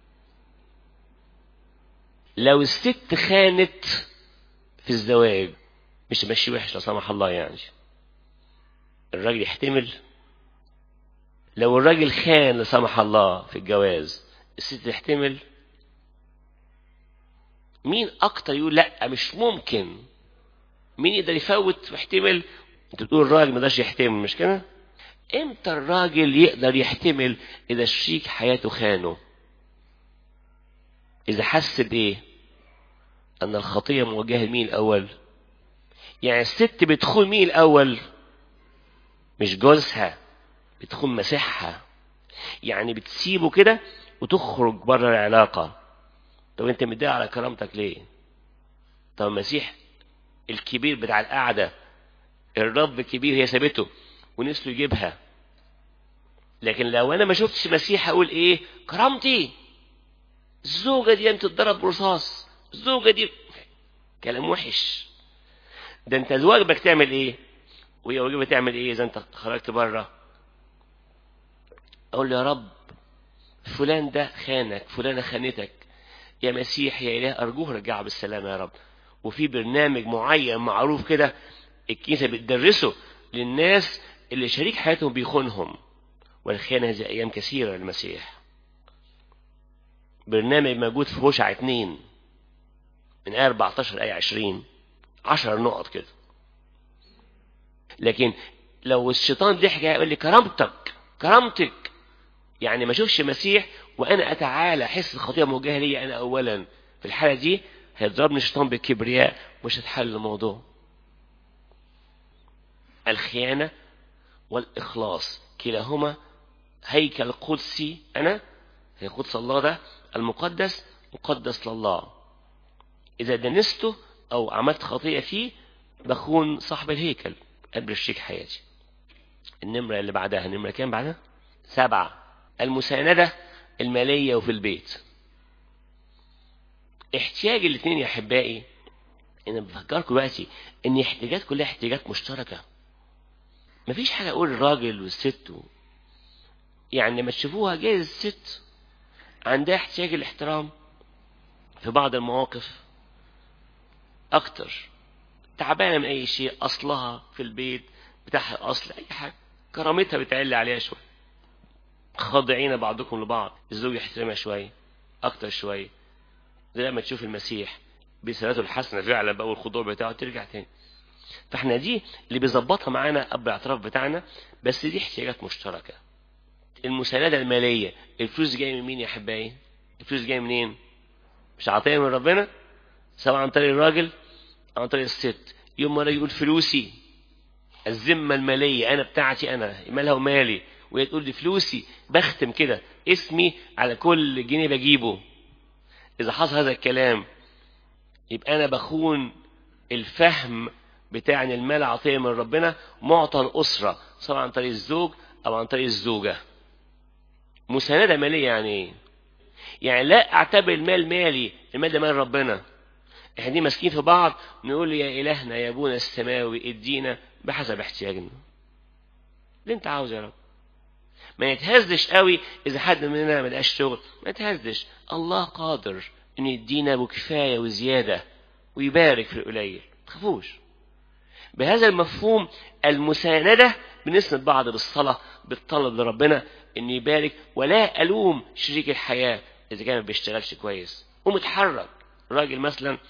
لو الست خانت في الزواج مش ماشي وحش لا سمح الله يعني الراجل يحتمل لو الراجل خان لا سمح الله في الجواز الست تحتمل مين اكتر يقول لا مش ممكن مين يقدر يفوت ويحتمل انت بتقول الراجل ما يقدرش يحتمل مش كده امتى الراجل يقدر يحتمل اذا شريك حياته خانه اذا حس بايه ان الخطيه موجهه لمين الاول يعني الست بتخون مين الاول مش جوزها بتخون مسيحها يعني بتسيبه كده وتخرج بره العلاقه طب انت متضايق على كرامتك ليه طب المسيح الكبير بتاع القعده الرب الكبير هي سابته ونسله يجيبها لكن لو انا ما شفتش مسيح اقول ايه كرامتي الزوجه دي بتتضرب برصاص الزوجه دي كلام وحش ده انت واجبك تعمل ايه وهي واجبها تعمل ايه اذا انت خرجت بره اقول له يا رب فلان ده خانك فلانه خانتك يا مسيح يا اله ارجوه رجعها بالسلامه يا رب وفي برنامج معين معروف كده الكنيسه بتدرسه للناس اللي شريك حياتهم بيخونهم والخيانه هذه ايام كثيره للمسيح برنامج موجود في هوشع اتنين من آية 14 آية 20 10 نقط كده لكن لو الشيطان ضحك هيقول لي كرامتك كرامتك يعني ما اشوفش مسيح وانا اتعالى احس الخطيه موجهه لي انا اولا في الحاله دي هيضربني الشيطان بالكبرياء مش هتحل الموضوع الخيانه والاخلاص كلاهما هيكل قدسي انا هي قدس الله ده المقدس مقدس لله اذا دنسته او عملت خطيئه فيه بخون صاحب الهيكل قبل شريك حياتي النمرة اللي بعدها النمرة كام بعدها سبعة المساندة المالية وفي البيت احتياج الاثنين يا احبائي انا بفكركم دلوقتي ان احتياجات كلها احتياجات مشتركة مفيش حاجة اقول الراجل والست و... يعني لما تشوفوها جايز الست عندها احتياج الاحترام في بعض المواقف اكتر تعبانة من اي شيء اصلها في البيت بتاعها اصل اي حاجة كرامتها بتعلي عليها شوية خاضعين بعضكم لبعض الزوج يحترمها شوية اكتر شوية زي لما تشوف المسيح بصلاته الحسنة فعلا بقى والخضوع بتاعه ترجع تاني فاحنا دي اللي بيظبطها معانا اب الاعتراف بتاعنا بس دي احتياجات مشتركة المساندة المالية الفلوس جاية من مين يا احبائي الفلوس جاية منين مش عطية من ربنا سواء عن طريق الراجل أو عن طريق الست يوم مرة يقول فلوسي الذمة المالية أنا بتاعتي أنا مالها ومالي وهي تقول لي فلوسي بختم كده اسمي على كل جنيه بجيبه إذا حصل هذا الكلام يبقى أنا بخون الفهم بتاع ان المال عطيه من ربنا معطى الاسره سواء عن طريق الزوج او عن طريق الزوجه مسانده ماليه يعني ايه يعني لا اعتبر المال مالي المال ده مال ربنا احنا دي ماسكين في بعض نقول يا الهنا يا ابونا السماوي ادينا بحسب احتياجنا اللي انت عاوز يا رب ما يتهزش قوي اذا حد مننا ما لقاش شغل ما يتهزش الله قادر ان يدينا بكفايه وزياده ويبارك في القليل ما تخافوش بهذا المفهوم المساندة بنسند بعض بالصلاة بالطلب لربنا إنه يبارك ولا ألوم شريك الحياة إذا كان ما بيشتغلش كويس ومتحرك راجل مثلا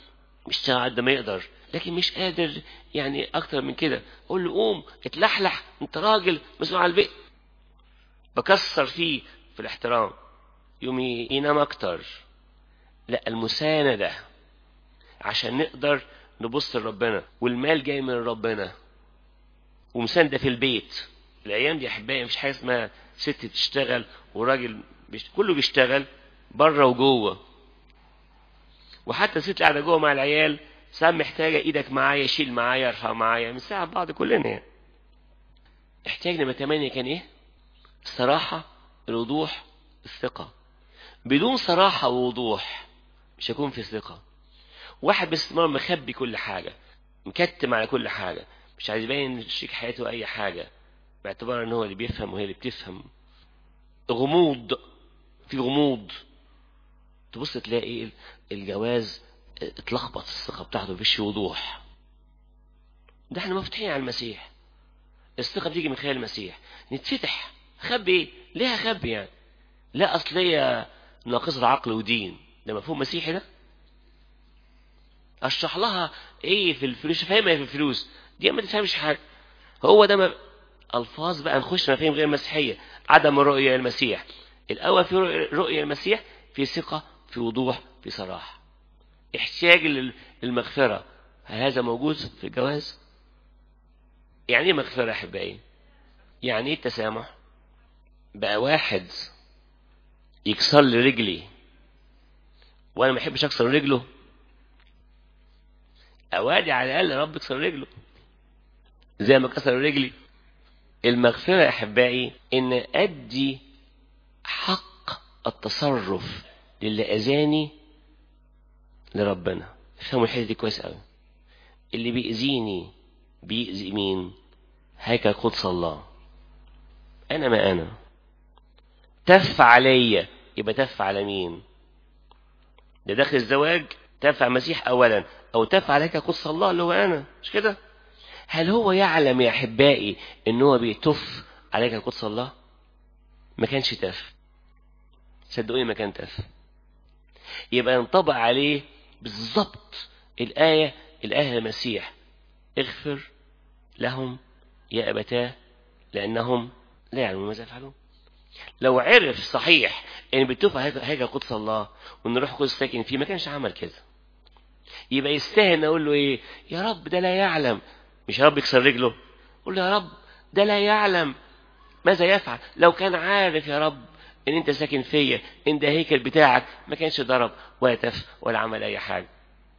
بيشتغل قد ما يقدر لكن مش قادر يعني اكتر من كده اقول له قوم اتلحلح انت راجل مسؤول عن البيت بكسر فيه في الاحترام يوم ينام اكتر لا المساندة عشان نقدر نبص لربنا والمال جاي من ربنا ومساندة في البيت الايام دي احبائي مفيش حاجه اسمها ست تشتغل وراجل بيشت... كله بيشتغل بره وجوه وحتى الست اللي قاعده جوه مع العيال ساعات محتاجه ايدك معايا شيل معايا ارفع معايا بنساعد بعض كلنا يعني احتاج نمرة تمانية كان ايه الصراحة الوضوح الثقة بدون صراحة ووضوح مش هيكون في ثقة واحد باستمرار مخبي كل حاجة مكتم على كل حاجة مش عايز يبين شريك حياته أي حاجة باعتبار ان هو اللي بيفهم وهي اللي بتفهم غموض في غموض تبص تلاقي الجواز اتلخبط الثقة بتاعته مفيش وضوح ده احنا مفتوحين على المسيح الثقة بتيجي من خلال المسيح نتفتح خبي ايه ليه اخبي يعني لا اصل هي ناقصة عقل ودين ده مفهوم مسيحي ده اشرح لها ايه في الفلوس فاهمها في الفلوس دي ما تفهمش حاجة هو ده ما الفاظ بقى نخش مفاهيم غير مسيحية عدم الرؤية المسيح الاول في رؤية المسيح في ثقة في وضوح في صراحة احتياج للمغفرة هل هذا موجود في الجواز يعني ايه مغفرة احبائي يعني ايه التسامح بقى واحد يكسر لي رجلي وانا ما احبش اكسر رجله اوادي على الاقل يا رب اكسر رجله زي ما كسر رجلي المغفرة يا احبائي ان ادي حق التصرف للي اذاني لربنا فهموا الحته دي كويس قوي اللي بيأذيني بيأذي مين هيكل قدس الله انا ما انا تف عليا يبقى تف على مين ده داخل الزواج تف على المسيح اولا او تف عليك قدس الله اللي هو انا مش كده هل هو يعلم يا احبائي ان هو بيتف عليك قدس الله ما كانش تف صدقوني ما كان تف يبقى ينطبق عليه بالظبط الآية الآية المسيح اغفر لهم يا أبتاه لأنهم لا يعلمون ماذا يفعلون لو عرف صحيح ان بتوفى هيجا قدس الله وان روح قدس ساكن فيه ما كانش عمل كده يبقى يستاهل اقول له ايه يا رب ده لا يعلم مش يا رب يكسر رجله قول له يا رب ده لا يعلم ماذا يفعل لو كان عارف يا رب ان انت ساكن فيا ان ده هيكل بتاعك ما كانش ضرب ولا تف ولا عمل اي حاجه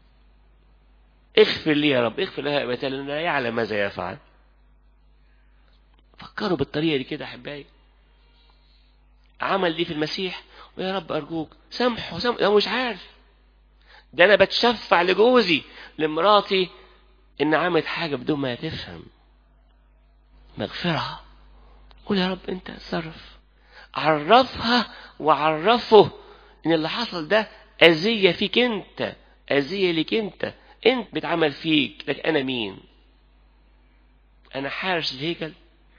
اغفر لي يا رب اغفر لها ابتاه لانه لا يعلم ماذا يفعل فكروا بالطريقه دي كده احبائي عمل دي في المسيح ويا رب ارجوك سامحه سامحه هو مش عارف ده انا بتشفع لجوزي لمراتي ان عملت حاجه بدون ما تفهم مغفره قول يا رب انت اتصرف عرفها وعرفه ان اللي حصل ده اذيه فيك انت اذيه ليك انت انت بتعمل فيك لكن انا مين انا حارس الهيكل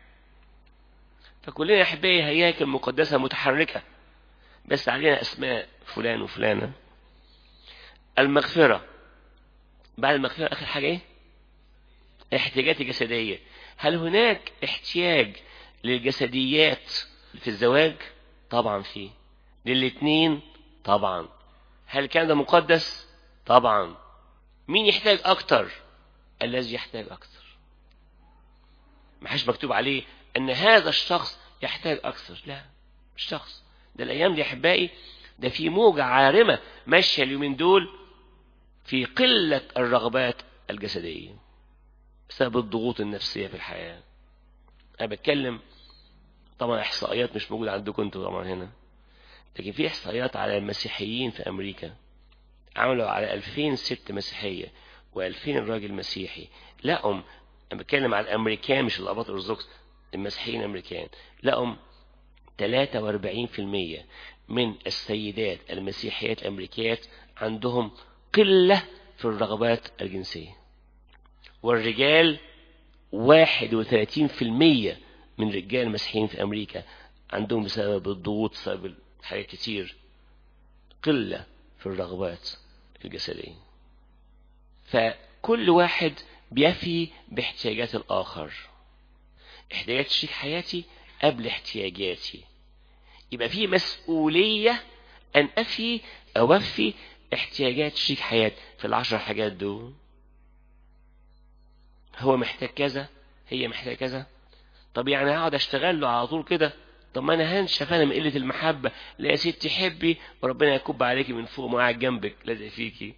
فكلنا يا احبائي هياكل مقدسه متحركه بس علينا اسماء فلان وفلانه المغفره بعد المغفره اخر حاجه ايه احتياجات الجسديه هل هناك احتياج للجسديات في الزواج طبعا في للاثنين طبعا هل كان ده مقدس طبعا مين يحتاج اكتر الذي يحتاج اكتر ما حدش مكتوب عليه ان هذا الشخص يحتاج اكثر لا مش شخص ده الايام دي احبائي ده في موجة عارمة ماشية اليومين دول في قلة الرغبات الجسدية بسبب الضغوط النفسية في الحياة انا بتكلم طبعا احصائيات مش موجودة عندكم انتوا طبعا هنا لكن في احصائيات على المسيحيين في امريكا عملوا على 2000 ست مسيحية و2000 راجل مسيحي لقوا انا بتكلم على الامريكان مش الاباط الارثوذكس المسيحيين الامريكان لقوا 43% من السيدات المسيحيات الامريكيات عندهم قلة في الرغبات الجنسية والرجال 31% من رجال المسيحيين في امريكا عندهم بسبب الضغوط بسبب حاجات كتير قلة في الرغبات الجسدية فكل واحد بيفي باحتياجات الآخر احتياجات شريك حياتي قبل احتياجاتي يبقى في مسؤولية أن أفي أوفي احتياجات شريك حياتي في العشر حاجات دول هو محتاج كذا هي محتاجة كذا طب يعني هقعد اشتغل له على طول كده طب ما انا هنشف انا من قله المحبه لا يا ستي حبي وربنا يكب عليكي من فوق وقاعد جنبك لازق فيكي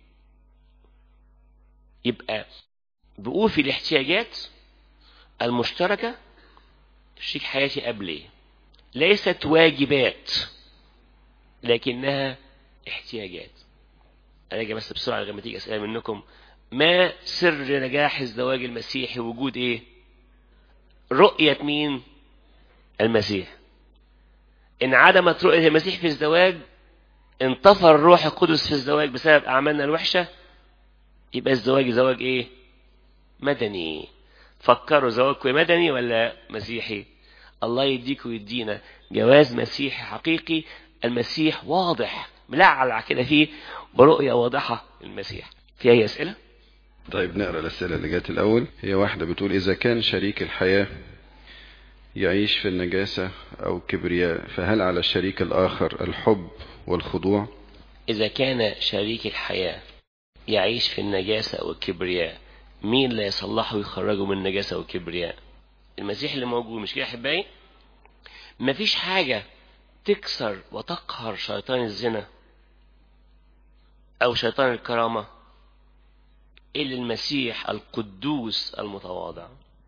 يبقى بأوفي الاحتياجات المشتركه شريك حياتي قبلي ليست واجبات لكنها احتياجات اراجع بس بسرعه لما تيجي اسئله منكم ما سر نجاح الزواج المسيحي وجود ايه رؤية مين المسيح إن عدمت رؤية المسيح في الزواج انطفى الروح القدس في الزواج بسبب أعمالنا الوحشة يبقى الزواج زواج إيه مدني فكروا زواجكم مدني ولا مسيحي الله يديك ويدينا جواز مسيحي حقيقي المسيح واضح ملعلع كده فيه برؤية واضحة المسيح في أي أسئلة؟ طيب نقرا الاسئله اللي جت الاول هي واحده بتقول اذا كان شريك الحياه يعيش في النجاسه او كبرياء فهل على الشريك الاخر الحب والخضوع إذا كان شريك الحياة يعيش في النجاسة أو الكبرياء مين اللي يصلحه ويخرجه من النجاسة والكبرياء المسيح اللي موجود مش كده يا أحبائي مفيش حاجة تكسر وتقهر شيطان الزنا أو شيطان الكرامة إلا المسيح القدوس المتواضع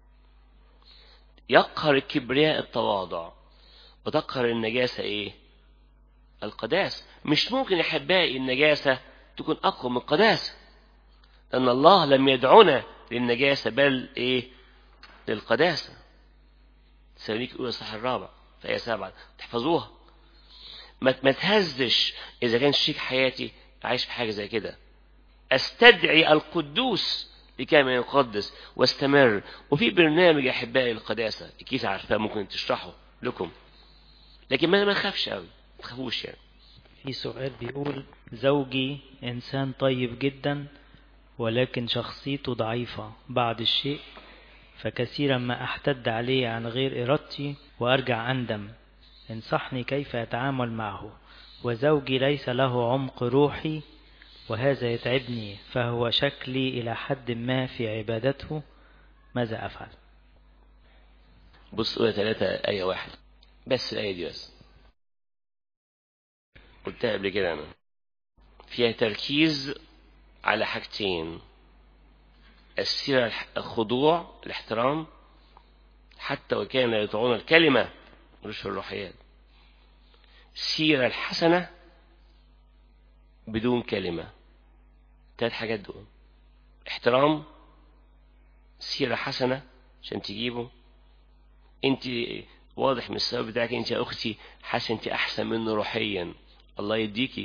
يقهر الكبرياء التواضع وتقهر النجاسة إيه القداسة مش ممكن يا أحبائي النجاسة تكون أقوى من القداسة لأن الله لم يدعنا للنجاسة بل إيه للقداسة تسالونيك الأولى الصح الرابع فهي سبعة تحفظوها ما ما تهزش إذا كان شريك حياتي عايش في حاجة زي كده استدعي القدوس لكي ما يقدس واستمر وفي برنامج يا احبائي القداسه الكيسه عارفاه ممكن تشرحه لكم لكن ما ما نخافش قوي ما تخافوش يعني في سؤال بيقول زوجي إنسان طيب جدا ولكن شخصيته ضعيفة بعض الشيء فكثيرا ما أحتد عليه عن غير إرادتي وأرجع أندم انصحني كيف أتعامل معه وزوجي ليس له عمق روحي وهذا يتعبني فهو شكلي إلى حد ما في عبادته ماذا أفعل بص أولى ثلاثة آية واحد بس الآية دي بس قلتها قبل كده أنا فيها تركيز على حاجتين السيرة الح- الخضوع الاحترام حتى وكان لا يطيعون الكلمة مش في الروحيات السيرة الحسنة بدون كلمة تلات حاجات دول احترام سيرة حسنة عشان تجيبه انت واضح من السبب بتاعك انت يا اختي حاسه انت احسن منه روحيا الله يديكي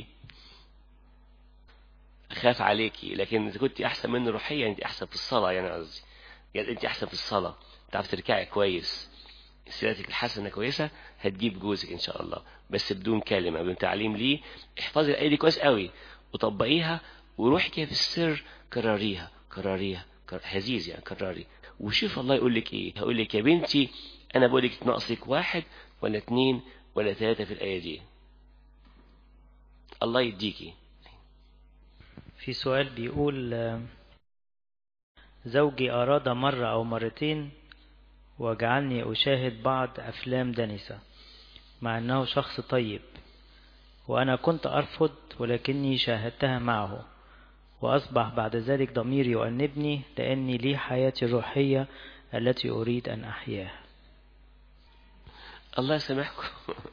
اخاف عليكي لكن اذا كنت احسن منه روحيا انت احسن في الصلاه يعني قصدي يعني انت احسن في الصلاه تعرف تركعي كويس سيرتك الحسنه كويسه هتجيب جوزك ان شاء الله بس بدون كلمه بدون تعليم ليه احفظي الايه دي كويس قوي وطبقيها وروحي كده في السر كرريها كرريها كر... هزيز يعني كرري وشوف الله يقول لك ايه هقول لك يا بنتي انا بقول لك ناقصك واحد ولا اتنين ولا ثلاثه في الايه دي الله يديكي في سؤال بيقول آه، زوجي أراد مرة أو مرتين وجعلني أشاهد بعض أفلام دنسة مع أنه شخص طيب وأنا كنت أرفض ولكني شاهدتها معه وأصبح بعد ذلك ضميري يؤنبني لأني لي حياتي الروحية التي أريد أن أحياها الله يسامحكم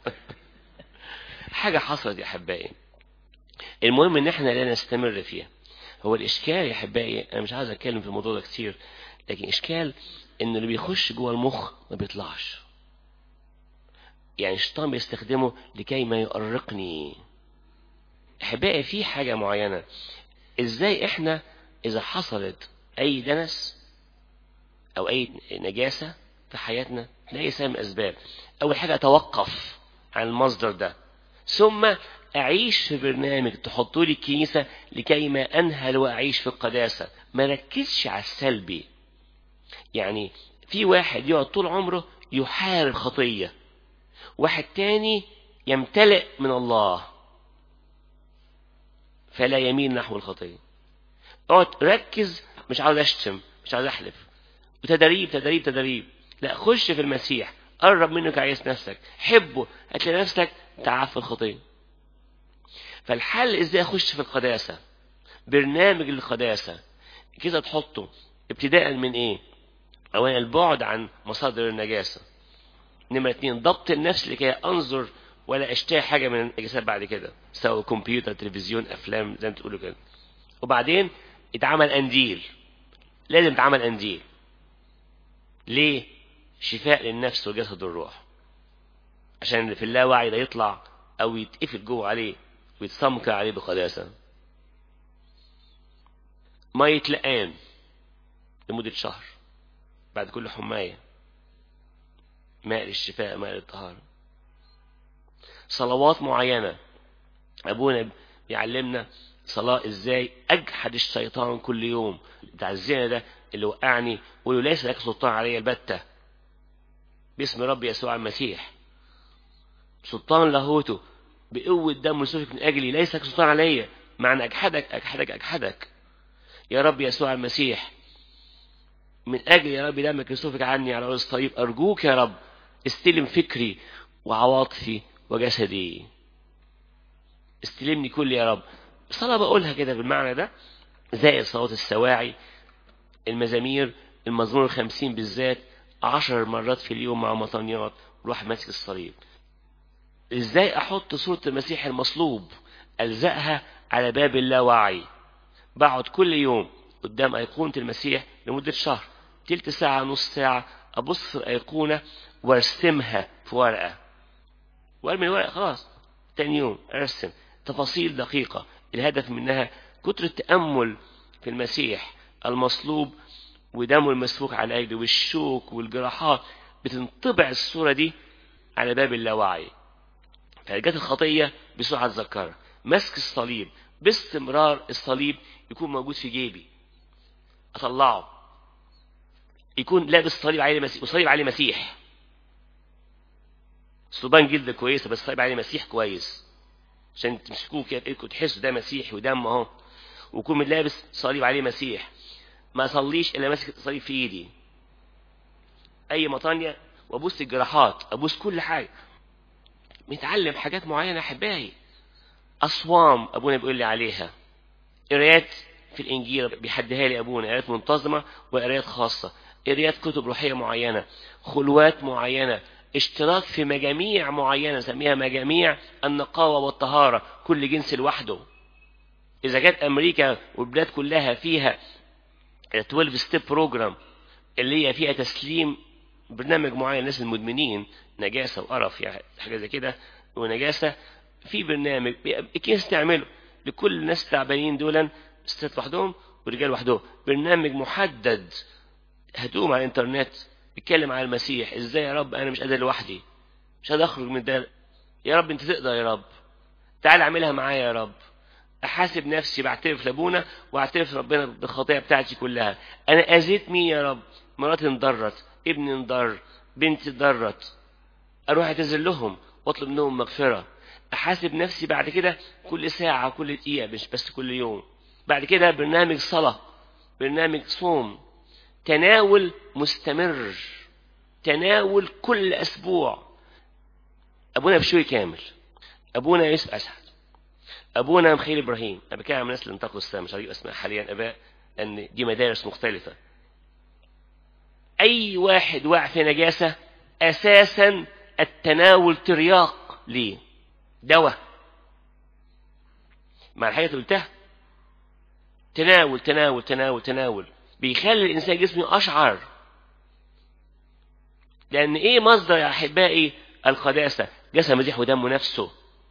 حاجة حصلت يا أحبائي المهم إن إحنا لا نستمر فيها هو الإشكال يا أحبائي أنا مش عايز أتكلم في الموضوع ده كتير لكن إشكال إن اللي بيخش جوه المخ ما بيطلعش يعني الشيطان بيستخدمه لكي ما يؤرقني أحبائي في حاجة معينة إزاي إحنا إذا حصلت أي دنس أو أي نجاسة في حياتنا لا سبب من الأسباب أول حاجة أتوقف عن المصدر ده ثم أعيش في برنامج تحطوا لي الكنيسة لكي ما أنهل وأعيش في القداسة ما ركزش على السلبي يعني في واحد يقعد طول عمره يحارب خطية واحد تاني يمتلئ من الله فلا يميل نحو الخطية اقعد ركز مش عاوز اشتم مش عاوز احلف وتدريب تدريب تدريب لا خش في المسيح قرب منه كعيس نفسك حبه هتلاقي نفسك تعاف الخطية فالحل ازاي اخش في القداسة برنامج للقداسة كده تحطه ابتداء من ايه اولا البعد عن مصادر النجاسة نمرة اتنين ضبط النفس لكي انظر ولا اشتهي حاجة من النجاسات بعد كده سواء كمبيوتر تلفزيون افلام زي ما تقولوا كده وبعدين اتعمل انديل لازم يتعمل انديل ليه شفاء للنفس والجسد والروح عشان اللي في اللاوعي ده يطلع او يتقفل جوه عليه ويتسمكر عليه بقداسه مية لقان لمدة شهر بعد كل حماية ماء للشفاء ماء للطهارة صلوات معينة أبونا بيعلمنا صلاة ازاي اجحد الشيطان كل يوم بتاع الزنا ده اللي وقعني وله ليس لك سلطان علي البتة باسم رب يسوع المسيح سلطان لاهوته بقوة دم وسفك من أجلي ليس لك سلطان علي معنى أجحدك أجحدك أجحدك يا رب يسوع المسيح من أجل يا رب دمك يسفك عني على رؤوس الصليب أرجوك يا رب استلم فكري وعواطفي وجسدي استلمني كل يا رب صلاة بقولها كده بالمعنى ده زائد صلاة السواعي المزامير المزمور الخمسين بالذات عشر مرات في اليوم مع مطنيات روح ماسك الصليب ازاي احط صورة المسيح المصلوب الزقها على باب اللاوعي بقعد كل يوم قدام ايقونة المسيح لمدة شهر تلت ساعة نص ساعة ابص في الايقونة وارسمها في ورقة وارمي الورقة خلاص تاني يوم ارسم تفاصيل دقيقة الهدف منها كتر التأمل في المسيح المصلوب ودمه المسفوك على أجله والشوك والجراحات بتنطبع الصورة دي على باب اللاوعي فجت الخطية بسرعة تذكرها مسك الصليب باستمرار الصليب يكون موجود في جيبي أطلعه يكون لابس صليب عليه مسيح وصليب عليه مسيح صلبان جلد كويسة بس صليب عليه مسيح كويس عشان تمسكوه كده بايدكم تحسوا ده مسيح ودم اهو ويكون لابس صليب عليه مسيح ما اصليش الا ماسك الصليب في ايدي اي مطانية وابوس الجراحات ابوس كل حاجة متعلم حاجات معينة احبائي اصوام ابونا بيقول لي عليها قرايات في الانجيل بيحدها لي ابونا قرايات منتظمة وقرايات خاصة قرايات كتب روحية معينة خلوات معينة اشتراك في مجاميع معينة نسميها مجاميع النقاوة والطهارة كل جنس لوحده إذا كانت أمريكا والبلاد كلها فيها 12 ستيب بروجرام اللي هي فيها تسليم برنامج معين للناس المدمنين نجاسة وقرف يعني حاجة زي كده ونجاسة في برنامج الكنيسة تعمله لكل الناس التعبانين دول ستات لوحدهم ورجال لوحدهم برنامج محدد هتقوم على الانترنت بيتكلم على المسيح ازاي يا رب انا مش قادر لوحدي مش قادر اخرج من ده يا رب انت تقدر يا رب تعال اعملها معايا يا رب احاسب نفسي بعترف لابونا واعترف ربنا بالخطيه بتاعتي كلها انا اذيت مين يا رب مراتي انضرت ابني انضر بنتي انضرت اروح اعتذر لهم واطلب منهم مغفره احاسب نفسي بعد كده كل ساعه كل دقيقه مش بس كل يوم بعد كده برنامج صلاه برنامج صوم تناول مستمر تناول كل أسبوع أبونا بشوي كامل أبونا يوسف أسعد أبونا مخيل إبراهيم أنا بتكلم عن الناس اللي انتقلوا السلام مش هجيب أسماء حاليا أباء لأن دي مدارس مختلفة أي واحد واقع في نجاسة أساسا التناول ترياق ليه دواء مع الحاجة اللي قلتها تناول تناول تناول تناول بيخلي الإنسان جسمه أشعر لأن إيه مصدر يا أحبائي القداسة جسد مسيح ودمه نفسه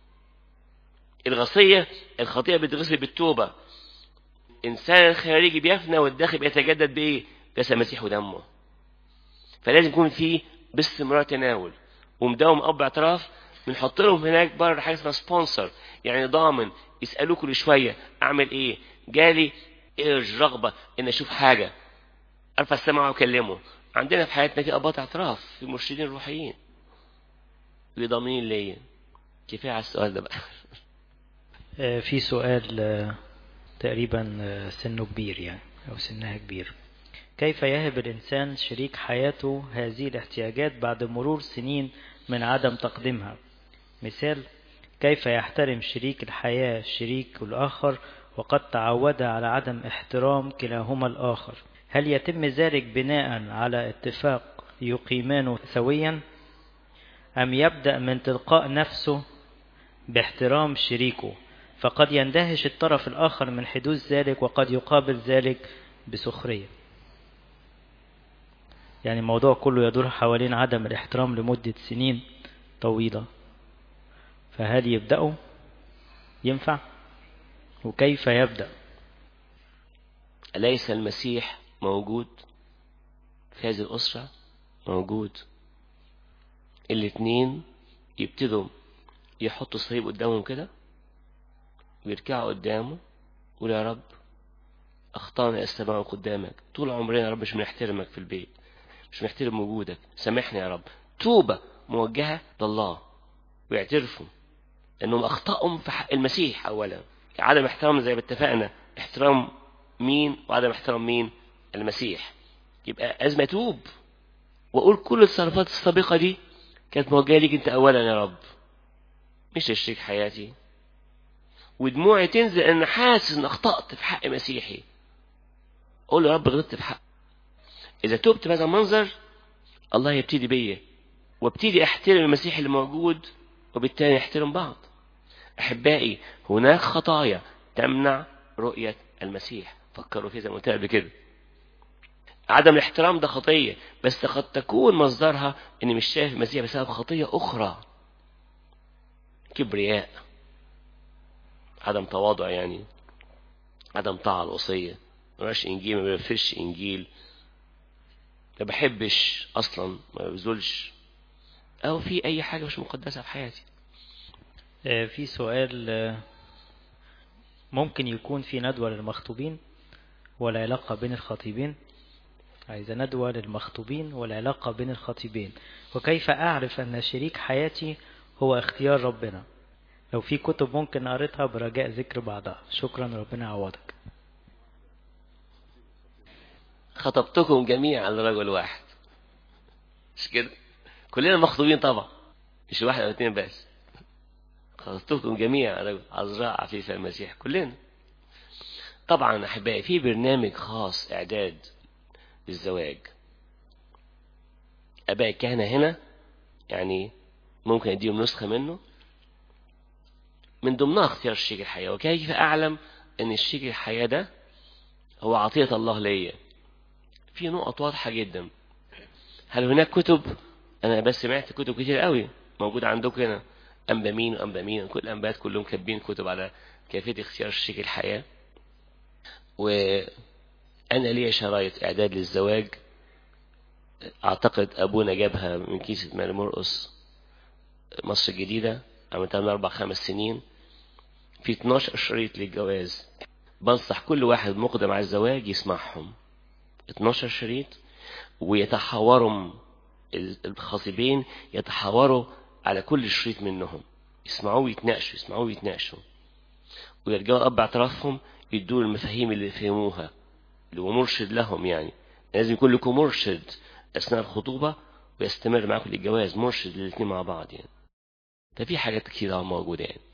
الغصية الخطيئة بتغسل بالتوبة إنسان الخارجي بيفنى والداخل بيتجدد بإيه جسد مسيح ودمه فلازم يكون فيه باستمرار تناول ومداوم أب اعتراف بنحط لهم هناك بره حاجه اسمها سبونسر يعني ضامن يسالوه كل شويه اعمل ايه جالي ايرج رغبه ان اشوف حاجه ارفع السماعه واكلمه عندنا في حياتنا في اباط اعتراف في مرشدين روحيين ضامنين ليا كفايه على السؤال ده بقى آه، في سؤال آه، تقريبا آه، سنه كبير يعني أو سنها كبير كيف يهب الإنسان شريك حياته هذه الاحتياجات بعد مرور سنين من عدم تقديمها مثال كيف يحترم شريك الحياة شريك الآخر وقد تعود على عدم احترام كلاهما الآخر هل يتم ذلك بناء على اتفاق يقيمان سويا أم يبدأ من تلقاء نفسه باحترام شريكه فقد يندهش الطرف الآخر من حدوث ذلك وقد يقابل ذلك بسخرية يعني الموضوع كله يدور حوالين عدم الاحترام لمدة سنين طويلة فهل يبدأوا ينفع وكيف يبدأ أليس المسيح موجود في هذه الأسرة موجود الاتنين يبتدوا يحطوا الصليب قدامهم كده ويركعوا قدامه يقول يا رب أخطأنا استمعوا قدامك طول عمرنا يا رب مش بنحترمك في البيت مش بنحترم وجودك سامحني يا رب توبة موجهة لله ويعترفوا انهم اخطأهم في حق المسيح اولا عدم احترام زي ما اتفقنا احترام مين وعدم احترام مين المسيح يبقى ازمه توب واقول كل التصرفات السابقه دي كانت موجهه ليك انت اولا يا رب مش لشريك حياتي ودموعي تنزل ان حاسس ان اخطات في حق مسيحي اقول له يا رب غلطت في حق اذا تبت بهذا المنظر الله يبتدي بيا وابتدي احترم المسيح اللي موجود وبالتالي نحترم بعض احبائي هناك خطايا تمنع رؤيه المسيح فكروا فيها زي ما قلت قبل كده عدم الاحترام ده خطيه بس قد تكون مصدرها اني مش شايف المسيح بسبب خطيه اخرى كبرياء عدم تواضع يعني عدم طاعة الوصية ما بقاش إنجيل ما بيفرش إنجيل ما بحبش أصلا ما ببذلش أو في أي حاجة مش مقدسة في حياتي آه، في سؤال آه، ممكن يكون في ندوة للمخطوبين والعلاقة بين الخطيبين عايزة ندوة للمخطوبين والعلاقة بين الخطيبين وكيف أعرف أن شريك حياتي هو اختيار ربنا لو في كتب ممكن قريتها برجاء ذكر بعضها شكرا ربنا يعوضك خطبتكم جميعا لرجل واحد مش كده كلنا مخطوبين طبعا مش واحد او اتنين بس خطبتكم جميعا رجل عذراء عفيفة المسيح كلنا طبعا احبائي في برنامج خاص اعداد للزواج اباء الكهنة هنا يعني ممكن اديهم نسخة منه من ضمنها اختيار شريك الحياة وكيف اعلم ان الشريك الحياة ده هو عطية الله ليا في نقط واضحة جدا هل هناك كتب انا بس سمعت كتب كتير قوي موجودة عندكم هنا انبا مين وانبا مين كل الانبات كلهم كاتبين كتب على كيفية اختيار شريك الحياة وانا ليا شرايط اعداد للزواج اعتقد ابونا جابها من كيسة مال مرقص مصر الجديدة عملتها من اربع خمس سنين في 12 شريط للجواز بنصح كل واحد مقدم على الزواج يسمعهم 12 شريط ويتحاوروا الخطيبين يتحاوروا على كل شريط منهم يسمعوه ويتناقشوا يسمعوه ويتناقشوا ويرجعوا أب اعترافهم يدوا المفاهيم اللي فهموها اللي هو مرشد لهم يعني لازم يكون لكم مرشد أثناء الخطوبة ويستمر معاكم للجواز مرشد للاثنين مع بعض يعني ففي حاجات كتير موجودة يعني